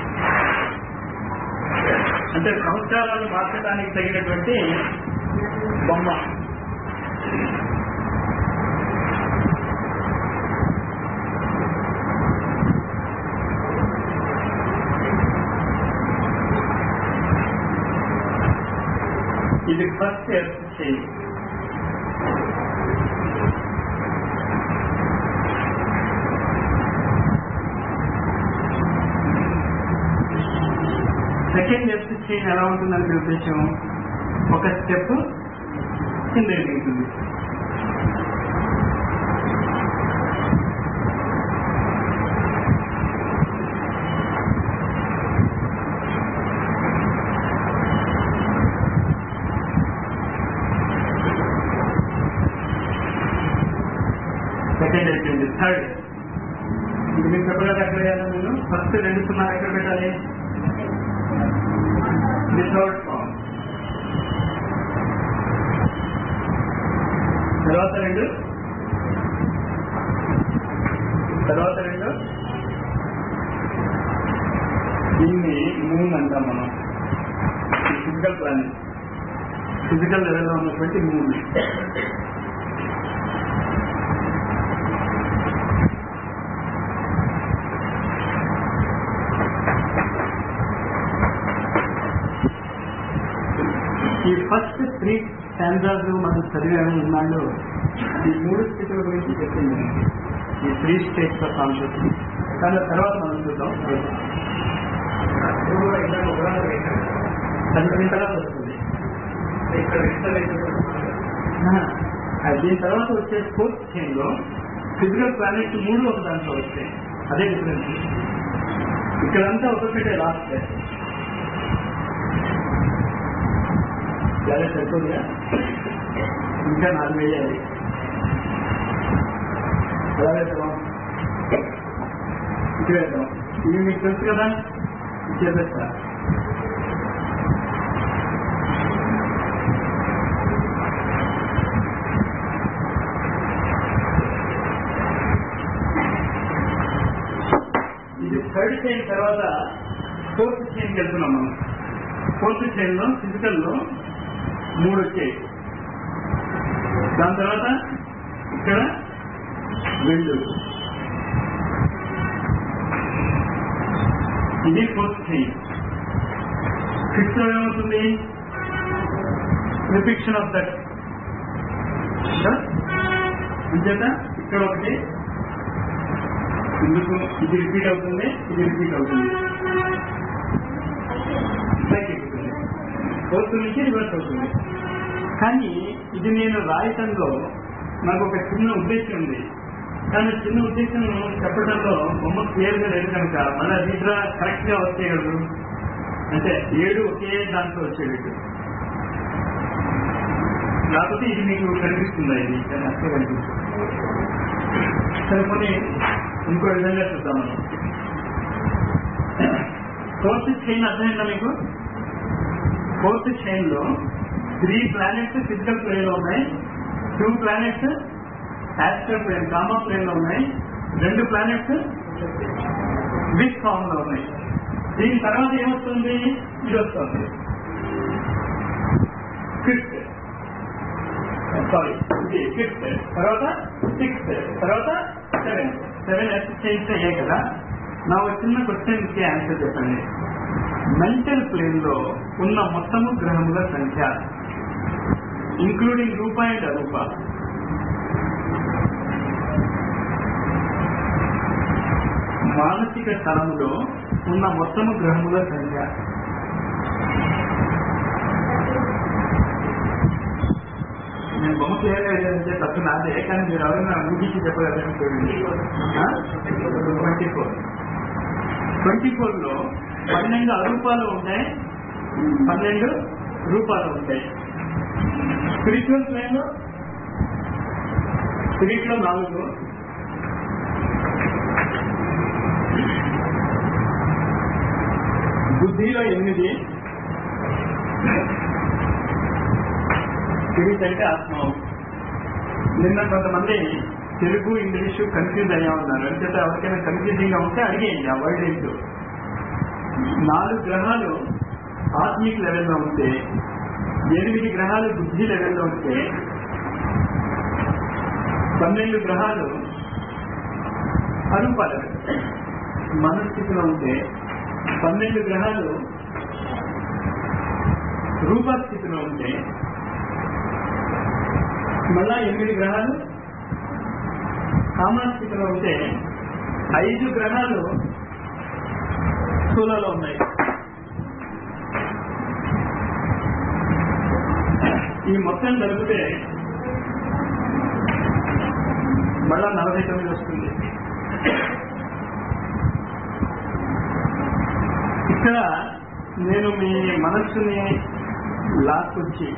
అంటే సంస్కారాలను మార్చడానికి తగినటువంటి బొమ్మ ఇది ఫస్ట్ ఎర్త్ చేయి సెకండ్ ఎర్త్ చైన్ ఎలా ఉంటుందని మీ ఉద్దేశం ఒక స్టెప్ కింద ఎదుగుతుంది సెకండ్ అయిపోయింది థర్డ్ ఇది మీకు చెప్పలేదు ఎక్కడ వేయాలి నేను ఫస్ట్ రెండు సున్నా ఎక్కడ పెట్టాలి వితౌట్ ఫామ్ తర్వాత రెండు తర్వాత రెండు దీన్ని మూన్ అంటాం మనం ఫిజికల్ ప్లానింగ్ ఫిజికల్ లెవెల్లో ఉన్నటువంటి మూన్ ఈ ఫస్ట్ త్రీ స్టాండర్స్ మనం చదివాము ఉన్నాళ్ళు ఈ మూడు స్థితుల గురించి చెప్పింది మనకి. ఈ త్రీ స్టేట్స్ ఆఫ్ కాన్షియస్నెస్ కానీ తర్వాత మనం చూద్దాం దాని తర్వాత వస్తుంది ఆ, దీని తర్వాత వచ్చే ఫోర్త్ చైన్ లో ఫిజికల్ ప్లానెట్ మూడు ఒక దాంట్లో వస్తాయి అదే డిఫరెన్స్ ఇక్కడంతా ఒక్కొక్కటే లాస్ట్ చాలా సరిపోతుందా ఇంకా నాలుగు వేయాలి ఎలా వేద్దాం ఇది వేద్దాం ఇవి మీకు తెలుసు కదా చేసేస్తా తర్వాత ఫోర్త్ చైన్కి వెళ్తున్నాం మనం ఫోర్త్ చైన్ లో ఫిజికల్ లో మూడు వచ్చాయి దాని తర్వాత ఇక్కడ రెండు ఇది ఫోర్త్ చైన్ ఫిఫ్త్ ఏమవుతుంది రిపిక్షన్ ఆఫ్ దట్ అంచేత ఇక్కడ ఒకటి ఎందుకు ఇది రిపీట్ అవుతుంది ఇది రిపీట్ అవుతుంది పైకి ఎక్కుతుంది ఫోర్త్ నుంచి రివర్స్ అవుతుంది కానీ ఇది నేను రాయటంలో నాకు ఒక చిన్న ఉద్దేశం ఉంది కానీ చిన్న ఉద్దేశం చెప్పడంలో బొమ్మ క్లియర్ గా లేదు కనుక మళ్ళీ రీడ్రా కరెక్ట్ గా వచ్చేయగలరు అంటే ఏడు ఒకే దాంట్లో వచ్చేటట్టు కాకపోతే ఇది మీకు కనిపిస్తుందా ఇది కానీ అసలు కనిపిస్తుంది సరిపోయి ఇంకో విధంగా చూద్దాం మనం ఫోర్త్ చైన్ అర్థమైందా మీకు ఫోర్త్ చైన్ లో త్రీ ప్లానెట్స్ ఫిజికల్ ప్లేన్ లో ఉన్నాయి టూ ప్లానెట్స్ యాస్ట్రల్ ప్లేన్ కామా ప్లేన్ లో ఉన్నాయి రెండు ప్లానెట్స్ విత్ ఫామ్ లో ఉన్నాయి దీని తర్వాత ఏమొస్తుంది ఇది వస్తుంది ఫిఫ్త్ సారీ ఇది ఫిఫ్త్ తర్వాత సిక్స్త్ తర్వాత సెవెన్ సెవెన్ ఎస్ చేస్తే అయ్యాయి కదా నా ఒక చిన్న క్వశ్చన్ కి ఆన్సర్ చెప్పండి మెంటల్ ప్లేన్ లో ఉన్న మొత్తము గ్రహముల సంఖ్య ఇంక్లూడింగ్ రూప అండ్ అరూప మానసిక స్థలములో ఉన్న మొత్తము గ్రహముల సంఖ్య నేను బొమ్మ క్లియర్ అయ్యారంటే తప్పు నాదే కానీ మీరు ఎవరైనా ఊహించి చెప్పగలరని చూడండి ట్వంటీ ఫోర్ ట్వంటీ ఫోర్ లో పన్నెండు అరూపాలు ఉంటాయి పన్నెండు రూపాలు ఉంటాయి స్పిరిచువల్ ప్లేన్ లో స్పిరిట్ లో నాలుగు బుద్ధిలో ఎనిమిది స్పిరిట్ అంటే ఆత్మ నిన్న కొంతమంది తెలుగు ఇంగ్లీషు కన్ఫ్యూజ్ అయ్యా ఉన్నారు అంచేత ఎవరికైనా కన్ఫ్యూజింగ్ గా ఉంటే అడిగేయండి ఆ వర్డ్ ఏంటో నాలుగు గ్రహాలు ఆత్మిక్ లెవెల్లో ఉంటే ఎనిమిది గ్రహాలు బుద్ధి లెవెల్లో ఉంటే పన్నెండు గ్రహాలు అరూప లెవెల్ మనస్థితిలో ఉంటే పన్నెండు గ్రహాలు రూపస్థితిలో ఉంటే మళ్ళా ఎనిమిది గ్రహాలు కామాస్థితిలో ఉంటే ఐదు గ్రహాలు స్థూలలో ఉన్నాయి ఈ మొత్తం కలిపితే మళ్ళా నలభై తొమ్మిది వస్తుంది ఇక్కడ నేను మీ మనస్సుని లాక్కొచ్చి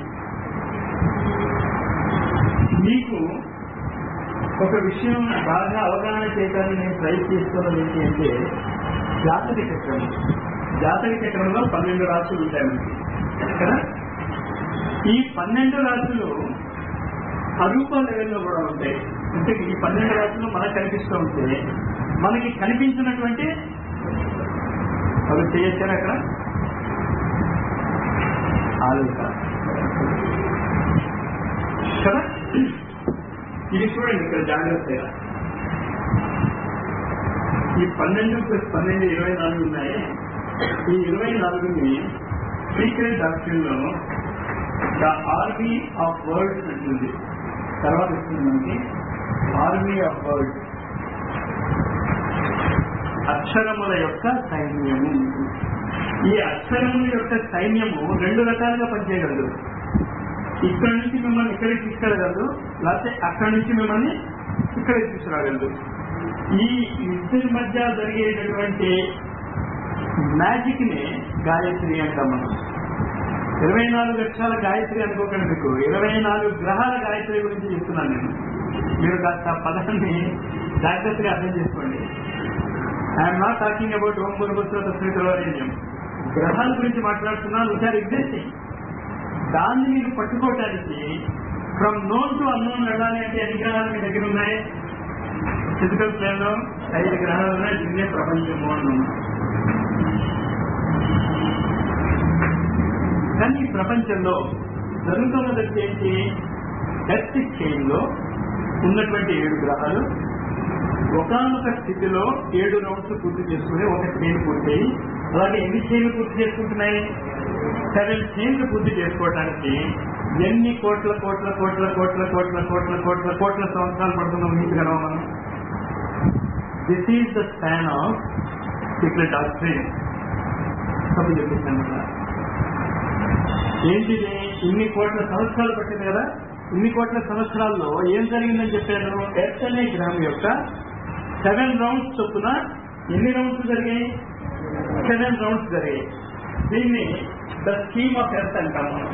మీకు ఒక విషయం బాగా అవగాహన చేయడానికి నేను ప్రయత్నిస్తున్నది ఏంటి అంటే జాతక చక్రం జాతక చక్రంలో పన్నెండు రాశులు ఉంటాయి మనకి కదా ఈ పన్నెండు రాశులు అరూప లెవెల్లో కూడా ఉంటాయి అంటే ఈ పన్నెండు రాశులు మనకు కనిపిస్తూ ఉంటే మనకి కనిపించినటువంటి అవి చేయొచ్చారు అక్కడ ఆలోచన కదా ఇది చూడండి ఇక్కడ జాగ్రత్తగా ఈ పన్నెండు ప్లస్ పన్నెండు ఇరవై నాలుగు ఉన్నాయి ఈ ఇరవై నాలుగుని సీక్రెట్ డాక్టర్ లో ద ఆర్మీ ఆఫ్ వర్డ్స్ ఉంటుంది తర్వాత వస్తుంది మనకి ఆర్మీ ఆఫ్ వర్డ్స్ అక్షరముల యొక్క సైన్యము ఈ అక్షరముల యొక్క సైన్యము రెండు రకాలుగా పనిచేయగలదు ఇక్కడ నుంచి మిమ్మల్ని ఇక్కడికి తీసుకెళ్ళగలదు లేకపోతే అక్కడి నుంచి మిమ్మల్ని ఇక్కడికి తీసుకురాగలదు ఈ ఇద్దరి మధ్య జరిగేటటువంటి మ్యాజిక్ ని గాయత్రి అంటాం మనం ఇరవై నాలుగు లక్షల గాయత్రి అనుకోకండి మీకు ఇరవై నాలుగు గ్రహాల గాయత్రి గురించి చెప్తున్నాను నేను మీరు కాస్త ఆ పదాన్ని జాగ్రత్తగా అర్థం చేసుకోండి ఐఎమ్ నాట్ టాకింగ్ అబౌట్ ఓం గురుపుత్ర తస్మితలోరేణ్యం గ్రహాల గురించి మాట్లాడుతున్నాను విచ్ ఆర్ ఎగ్జిస్టింగ్ దాన్ని మీరు పట్టుకోవటానికి ఫ్రమ్ నోన్ టు అన్నోన్ వెళ్ళాలి అంటే ఎన్ని గ్రహాలు మీ దగ్గర ఉన్నాయి ఫిజికల్ ప్లేన్ లో ఐదు గ్రహాలు ఉన్నాయి దీన్నే ప్రపంచము అన్నాం కానీ ఈ ప్రపంచంలో జరుగుతున్నది ఏంటి ఎర్త్ చైన్ లో ఉన్నటువంటి ఏడు గ్రహాలు ఒకనొక స్థితిలో ఏడు రౌండ్స్ పూర్తి చేసుకుని ఒక చైన్ పూర్తయి అలాగే ఎన్ని చైన్లు పూర్తి చేసుకుంటున్నాయి సెవెన్ చైన్లు పూర్తి చేసుకోవడానికి ఎన్ని కోట్ల కోట్ల కోట్ల కోట్ల కోట్ల కోట్ల కోట్ల కోట్ల సంవత్సరాలు పడుతుందో మీకు గడవ మనం this is the span of secret doctrine తప్పు చెప్పేసాను కదా ఏంటిది ఇన్ని కోట్ల సంవత్సరాలు పట్టింది కదా ఇన్ని కోట్ల సంవత్సరాల్లో ఏం జరిగిందని చెప్పాను ఎర్త్ అనే గ్రహం యొక్క సెవెన్ రౌండ్స్ చొప్పున ఎన్ని రౌండ్స్ జరిగాయి సెవెన్ రౌండ్స్ జరిగాయి దీన్ని ద స్కీమ్ ఆఫ్ ఎర్త్ అంటాం మనం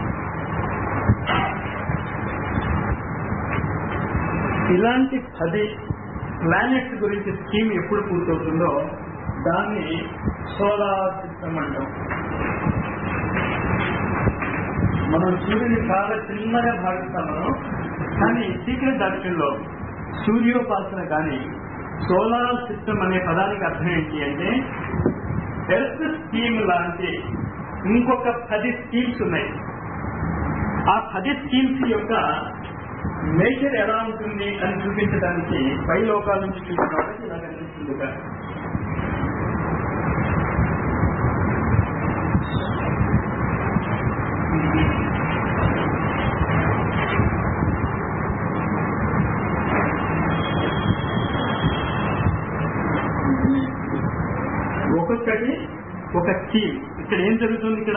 ఇలాంటి పది ప్లానెట్స్ గురించి స్కీమ్ ఎప్పుడు పూర్తవుతుందో దాన్ని సోలార్ సిస్టమ్ అంటాం మనం సూర్యుని చాలా చిన్నగా భావిస్తాం మనం కానీ సీక్రెట్ డాక్టర్లో సూర్యోపాసన కానీ సోలార్ సిస్టమ్ అనే పదానికి అర్థం ఏంటి అంటే ఎర్త్ స్కీమ్ లాంటి ఇంకొక పది స్కీమ్స్ ఉన్నాయి ఆ పది స్కీమ్స్ యొక్క నేచర్ ఎలా ఉంటుంది అని చూపించడానికి పై లోకాల నుంచి చూసిన వాళ్ళకి ఇలా కనిపిస్తుంది కదా ఒక్కొక్కటి ఒక స్కీమ్ ఇక్కడ ఏం జరుగుతుంది ఇక్కడ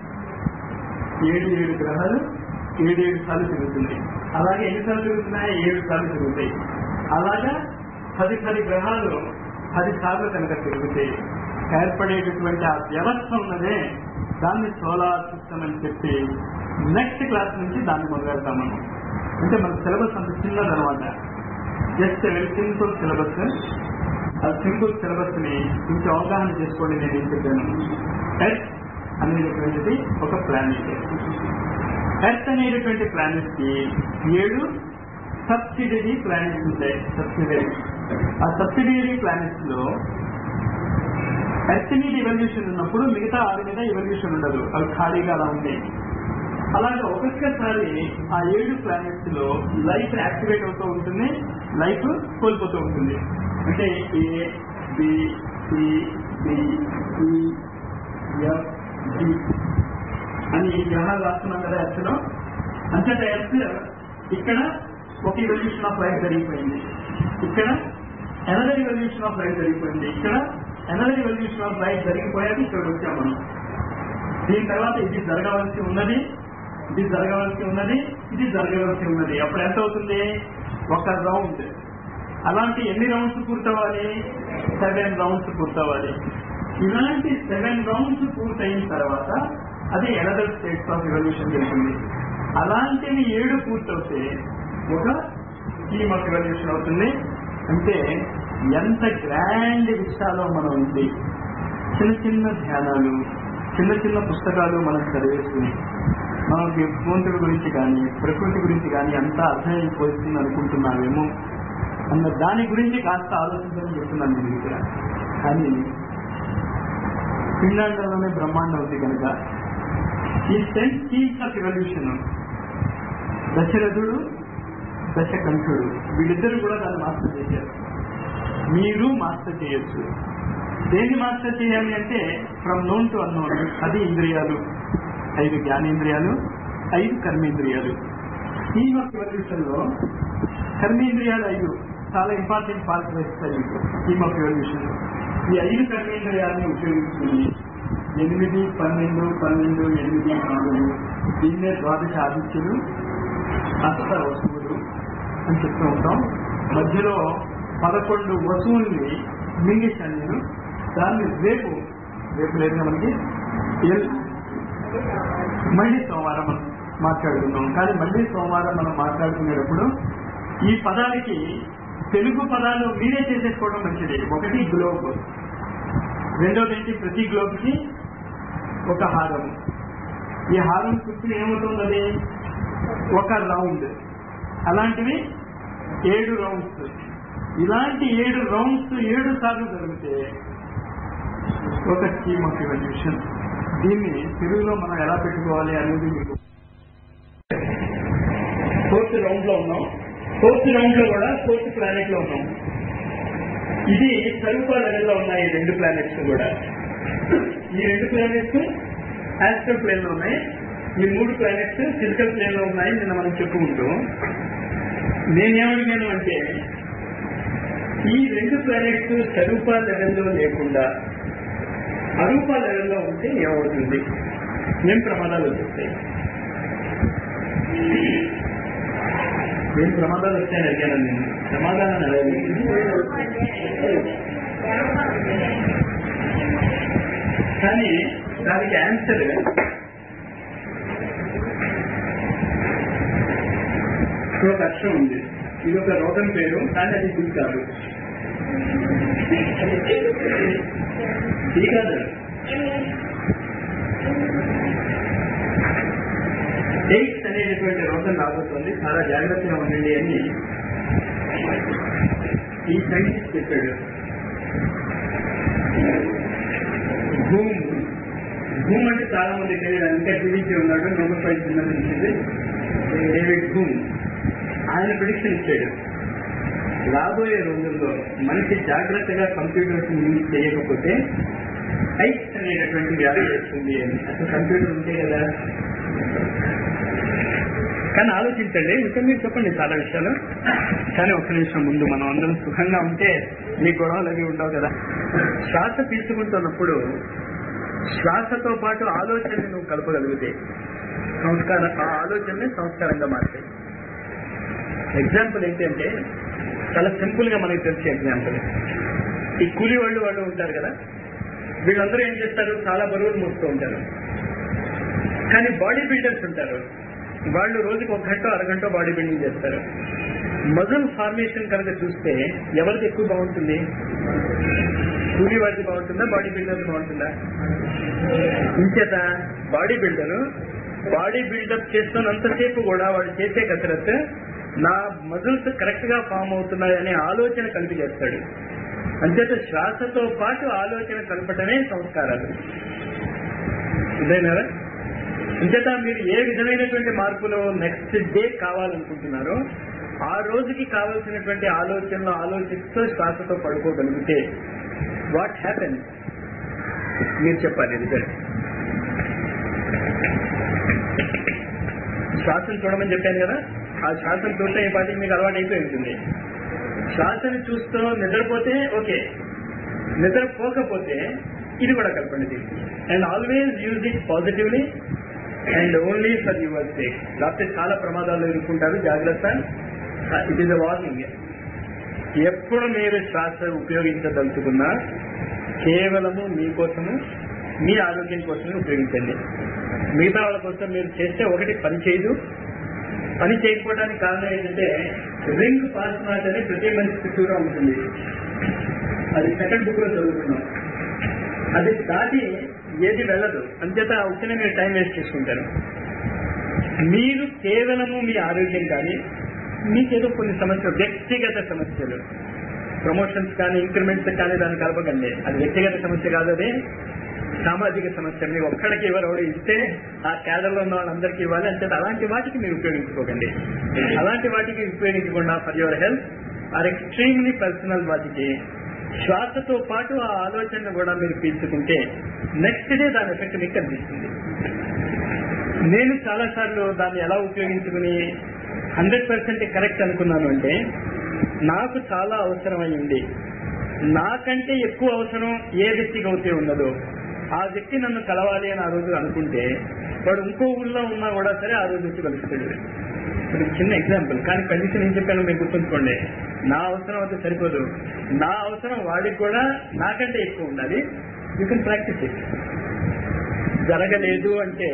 ఏడు ఏడు గ్రహాలు ఏడు ఏడు సార్లు తిరుగుతుంది అలాగే ఎన్నిసార్లు తిరుగుతున్నాయి ఏడు సార్లు తిరుగుతాయి అలాగా పది పది గ్రహాలు పది సార్లు కనుక తిరుగుతాయి ఏర్పడేటటువంటి ఆ వ్యవస్థ ఉన్నదే దాన్ని సోలార్ సిస్టమ్ అని చెప్పి నెక్స్ట్ క్లాస్ నుంచి దాన్ని మొదలెడతాం మనం అంటే మన సిలబస్ అంత చిన్నదనమాట జస్ట్ వెరీ సింపుల్ సిలబస్ ఆ సింపుల్ సిలబస్ ని కొంచెం అవగాహన చేసుకోండి నేను ఏం చెప్పాను ఎర్త్ అనేటటువంటిది ఒక ప్లానెట్ ఎర్త్ అనేటటువంటి ప్లానెట్ కి ఏడు సబ్సిడరీ ప్లానెట్స్ ఉంటాయి సబ్సిడరీ ఆ సబ్సిడరీ ప్లానెట్స్ లో ఎర్త్ మీద ఇవల్యూషన్ ఉన్నప్పుడు మిగతా ఆరు మీద ఇవల్యూషన్ ఉండదు అవి ఖాళీగా అలా ఉంటాయి అలాగే ఒక్కొక్కసారి ఆ ఏడు ప్లానెట్స్ లో లైఫ్ యాక్టివేట్ అవుతూ ఉంటుంది లైఫ్ కోల్పోతూ ఉంటుంది అంటే A B C D E F D అని ఈ గ్రహాలు రాస్తున్నాం కదా ఎర్త్ లో అంతట ఎర్త్ ఇక్కడ ఒక ఇవల్యూషన్ ఆఫ్ లైఫ్ జరిగిపోయింది ఇక్కడ ఎనదర్ ఇవల్యూషన్ ఆఫ్ లైఫ్ జరిగిపోయింది ఇక్కడ ఎనదర్ ఇవల్యూషన్ ఆఫ్ లైఫ్ జరిగిపోయాక ఇక్కడికి వచ్చాం మనం దీని తర్వాత ఇది జరగవలసి ఉన్నది ఇది జరగవలసి ఉన్నది ఇది జరగవలసి ఉన్నది అప్పుడు ఎంత అవుతుంది ఒక రౌండ్ అలాంటి ఎన్ని రౌండ్స్ పూర్తవ్వాలి సెవెన్ రౌండ్స్ పూర్తవ్వాలి ఇలాంటి సెవెన్ రౌండ్స్ పూర్తయిన తర్వాత అది ఎనదర్ స్టేట్స్ ఆఫ్ ఎవల్యూషన్ జరుగుతుంది అలాంటివి ఏడు పూర్తవుతే ఒక స్కీమ్ ఆఫ్ ఎవల్యూషన్ అవుతుంది అంటే ఎంత గ్రాండ్ విషయాలో మనం ఉంది చిన్న చిన్న ధ్యానాలు చిన్న చిన్న పుస్తకాలు మనం చదివేసుకుని మనకి భగవంతుడి గురించి కానీ ప్రకృతి గురించి కానీ అంతా అర్థమైపోతుంది అనుకుంటున్నామేమో అన్న దాని గురించి కాస్త ఆలోచించని చెప్తున్నాను నేను ఇక్కడ కానీ పిండాండంలోనే బ్రహ్మాండం ఉంది కనుక ఈ టెన్ స్కీమ్స్ ఆఫ్ ఎవల్యూషన్ దశరథుడు దశకంఠుడు వీళ్ళిద్దరు కూడా దాన్ని మాస్టర్ చేశారు మీరు మాస్టర్ చేయొచ్చు దేన్ని మాస్టర్ చేయాలి అంటే ఫ్రమ్ నోన్ టు అన్నోన్ అది ఇంద్రియాలు ఐదు జ్ఞానేంద్రియాలు ఐదు కర్మేంద్రియాలు స్కీమ్ ఆఫ్ ఎవల్యూషన్ లో కర్మేంద్రియాలు ఐదు చాలా ఇంపార్టెంట్ పార్ట్ వేస్తాయి స్కీమ్ ఆఫ్ ఎవల్యూషన్ ఈ ఐదు కర్మేంద్రియాలను ఉపయోగించుకుని ఎనిమిది పన్నెండు పన్నెండు ఎనిమిది నాలుగు దీన్నే ద్వాదశ ఆదిత్యులు అష్ట వస్తువులు అని చెప్తూ ఉంటాం మధ్యలో పదకొండు వస్తువుల్ని మింగేశాను నేను దాన్ని రేపు రేపు లేదు మనకి ఎల్- మళ్ళీ సోమవారం మనం మాట్లాడుకుందాం కానీ మళ్ళీ సోమవారం మనం మాట్లాడుకునేటప్పుడు ఈ పదానికి తెలుగు పదాలు మీరే చేసేసుకోవడం మంచిది ఒకటి గ్లోబ్ రెండోది ఏంటి ప్రతి గ్లోబ్ కి ఒక హారం ఈ హారం చుట్టూ ఏమవుతుంది ఒక రౌండ్ అలాంటివి ఏడు రౌండ్స్ ఇలాంటి ఏడు రౌండ్స్ ఏడు సార్లు జరిగితే ఒక స్కీమ్ ఆఫ్ ఎవల్యూషన్ దీన్ని తెలుగులో మనం ఎలా పెట్టుకోవాలి అనేది మీకు ఫోర్త్ రౌండ్ లో ఉన్నాం ఫోర్త్ రౌండ్ లో కూడా ఫోర్త్ ప్లానెట్ లో ఉన్నాం ఇది స్వరూప లెవెల్లో ఉన్నాయి ఈ రెండు ప్లానెట్స్ కూడా ఈ రెండు ప్లానెట్స్ ఆస్ట్రల్ ప్లేన్ లో ఉన్నాయి ఈ మూడు ప్లానెట్స్ ఫిజికల్ ప్లేన్ లో ఉన్నాయి నిన్న మనం చెప్పుకుంటూ నేనేమడిగాను అంటే ఈ రెండు ప్లానెట్స్ స్వరూప లెవెల్లో లేకుండా అరూప లెవెల్లో ఉంటే ఏమవుతుంది ఏం ప్రమాదాలు వస్తాయి ఏం ప్రమాదాలు వస్తాయని అడిగాను నేను సమాధానం అడగాలి కానీ దానికి ఆన్సర్ ఒక అక్షరం ఉంది ఇది ఒక రోగం పేరు కానీ అది ఇది కాదు ఇది కాదు ఎయిడ్స్ అనేటటువంటి రోగం రాబోతుంది చాలా జాగ్రత్తగా ఉండండి అని ఈ సైంటిస్ట్ చెప్పాడు భూమ్ భూమ్ అంటే చాలా మంది తెలియదు ఇంకా టీవీకి ఉన్నాడు నోబెల్ ప్రైజ్ సంబంధించింది డేవిడ్ భూమ్ ఆయన ప్రిడిక్షన్ ఇచ్చాడు రాబోయే రోజుల్లో మనిషి జాగ్రత్తగా కంప్యూటర్స్ యూజ్ చేయకపోతే ఐస్ అనేటటువంటి వ్యాధి వస్తుంది అని అసలు కంప్యూటర్ ఉంటే కదా కానీ ఆలోచించండి ఇంకా మీరు చెప్పండి చాలా విషయాలు కానీ ఒక్క నిమిషం ముందు మనం అందరం సుఖంగా ఉంటే మీ గొడవలు అవి ఉండవు కదా శ్వాస తీసుకుంటున్నప్పుడు శ్వాసతో పాటు ఆలోచనని నువ్వు కలపగలిగితే సంస్కారం ఆ ఆలోచనని సంస్కారంగా మారుతాయి ఎగ్జాంపుల్ ఏంటంటే చాలా సింపుల్ గా మనకి తెలిసే ఎగ్జాంపుల్ ఈ కూలి వాళ్ళు వాళ్ళు ఉంటారు కదా వీళ్ళందరూ ఏం చేస్తారు చాలా బరువులు మోస్తూ ఉంటారు కానీ బాడీ బిల్డర్స్ ఉంటారు వాళ్ళు రోజుకి ఒక గంట అరగంట బాడీ బిల్డింగ్ చేస్తారు మజల్ ఫార్మేషన్ కనుక చూస్తే ఎవరిది ఎక్కువ బాగుంటుంది కూలీ వాడిది బాగుంటుందా బాడీ బిల్డర్ బాగుంటుందా ఇంచేత బాడీ బిల్డర్ బాడీ బిల్డప్ చేస్తున్నంతసేపు కూడా వాడు చేసే కసరత్ నా మజిల్స్ కరెక్ట్ గా ఫామ్ అవుతున్నాయనే ఆలోచన కలిపి చేస్తాడు అంచేత శ్వాసతో పాటు ఆలోచన కలపటమే సంస్కారాలు ఇదేనా అంచేత మీరు ఏ విధమైనటువంటి మార్పులు నెక్స్ట్ డే కావాలనుకుంటున్నారో ఆ రోజుకి కావలసినటువంటి ఆలోచనలు ఆలోచిస్తూ శ్వాసతో పడుకోగలిగితే వాట్ హ్యాపెన్ మీరు చెప్పాలి రిజల్ట్ శ్వాసను చూడమని చెప్పాను కదా ఆ శ్వాసను చూస్తే ఈ పాటికి మీకు అలవాటు అయిపోయి ఉంటుంది శ్వాసను చూస్తూ నిద్రపోతే ఓకే నిద్రపోకపోతే ఇది కూడా కలపండి దీనికి and always use it positively and only for your sake లేకపోతే చాలా ప్రమాదాలు ఎదుర్కొంటారు జాగ్రత్త ఇట్ ఈస్ అ వార్నింగ్ ఎప్పుడు మీరు శ్వాస ఉపయోగించదలుచుకున్నా కేవలము మీకోసము మీ ఆరోగ్యం కోసమే ఉపయోగించండి మిగతా వాళ్ళ కోసం మీరు చేస్తే ఒకటి పని చేయదు పని చేయకపోవడానికి కారణం ఏంటంటే రింగ్ పాస్ మార్క్ అని ప్రతి మనిషి చుట్టూరా ఉంటుంది అది సెకండ్ బుక్ లో చదువుకున్నాం అది దాటి ఏది వెళ్ళదు అంచేత వచ్చిన మీరు టైం వేస్ట్ చేసుకుంటారు మీరు కేవలము మీ ఆరోగ్యం కానీ మీకేదో కొన్ని సమస్యలు వ్యక్తిగత సమస్యలు ప్రమోషన్స్ కానీ ఇంక్రిమెంట్స్ కానీ దాన్ని కలపకండి అది వ్యక్తిగత సమస్య కాదు అది సామాజిక సమస్య మీరు ఒక్కడికి ఎవరు ఇస్తే ఆ కేడర్లో ఉన్న వాళ్ళందరికీ ఇవ్వాలి అంటే అలాంటి వాటికి మీరు ఉపయోగించుకోకండి అలాంటి వాటికి ఉపయోగించకుండా for your health are extremely personal వాటికి శ్వాసతో పాటు ఆ ఆలోచన కూడా మీరు పీల్చుకుంటే నెక్స్ట్ డే దాని ఎఫెక్ట్ మీకు కనిపిస్తుంది నేను చాలా సార్లు దాన్ని ఎలా ఉపయోగించుకుని హండ్రెడ్ పర్సెంట్ కరెక్ట్ అనుకున్నాను అంటే నాకు చాలా అవసరమై ఉంది నాకంటే ఎక్కువ అవసరం ఏ వ్యక్తికి అయితే ఉన్నదో ఆ వ్యక్తి నన్ను కలవాలి అని ఆ రోజు అనుకుంటే వాడు ఇంకో ఊళ్ళో ఉన్నా కూడా సరే ఆ రోజు వచ్చి కలుస్తాడు ఇప్పుడు చిన్న ఎగ్జాంపుల్ కానీ కండిషన్ ఏం చెప్పాను మీరు గుర్తుంచుకోండి నా అవసరం అయితే సరిపోదు నా అవసరం వాడికి కూడా నాకంటే ఎక్కువ ఉండాలి యూ కెన్ ప్రాక్టీస్ ఇట్ జరగలేదు అంటే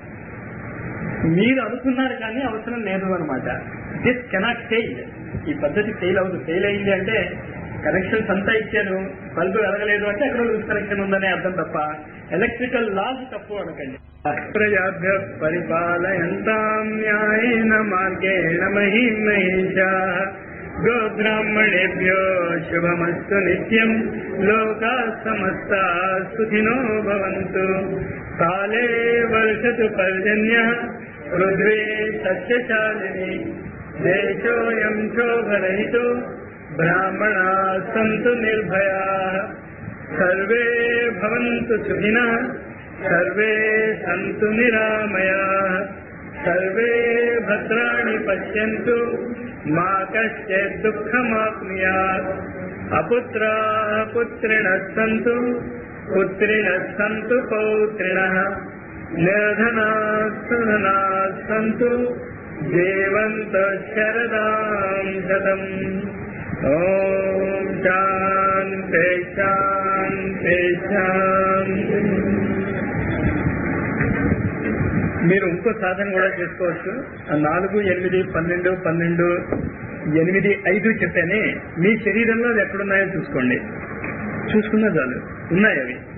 మీరు అనుకున్నారు కానీ అవసరం లేదు అనమాట దిస్ కెనాట్ ఫెయిల్ ఈ పద్ధతి ఫెయిల్ అవ్వదు ఫెయిల్ అయింది అంటే కనెక్షన్స్ అంతా ఇచ్చాను బల్బు వెలగలేదు అంటే అక్కడ లూజ్ కనెక్షన్ ఉందనే అర్థం తప్ప ఎలక్ట్రికల్ లాస్ తప్పు అనకండి ప్రజాభ్య పరిపాలయంతాం న్యాయేన మార్గేణ మహిమహేష గోబ్రాహ్మణేభ్యో శుభమస్తు నిత్యం లోకా సమస్త సుఖినో భవంతు కాలే వర్షతు పర్జన్య రుద్రే సస్యశాలిని దేశోయం శోభరహితో బ్రాహ్మణా సంతు నిర్భయా సర్వే భవంతు సుఖినః సర్వే సంతు నిరామయా సర్వే భద్రాణి పశ్యంతు మా కశ్చిత్ దుఃఖమాప్నుయాత్ అపుత్రాः పుత్రిణः సంతు పుత్రిణः సంతు పౌత్రిణः నిర్ధనాः సుధనాः సంతు జీవంత శరదాం శతం ఓం శాంతి శాంతి శాంతి మీరు ఇంకో సాధన కూడా చేసుకోవచ్చు ఆ నాలుగు ఎనిమిది పన్నెండు పన్నెండు ఎనిమిది ఐదు చెప్పానే మీ శరీరంలో అవి ఎక్కడున్నాయో చూసుకోండి చూసుకున్నా చాలు ఉన్నాయి అవి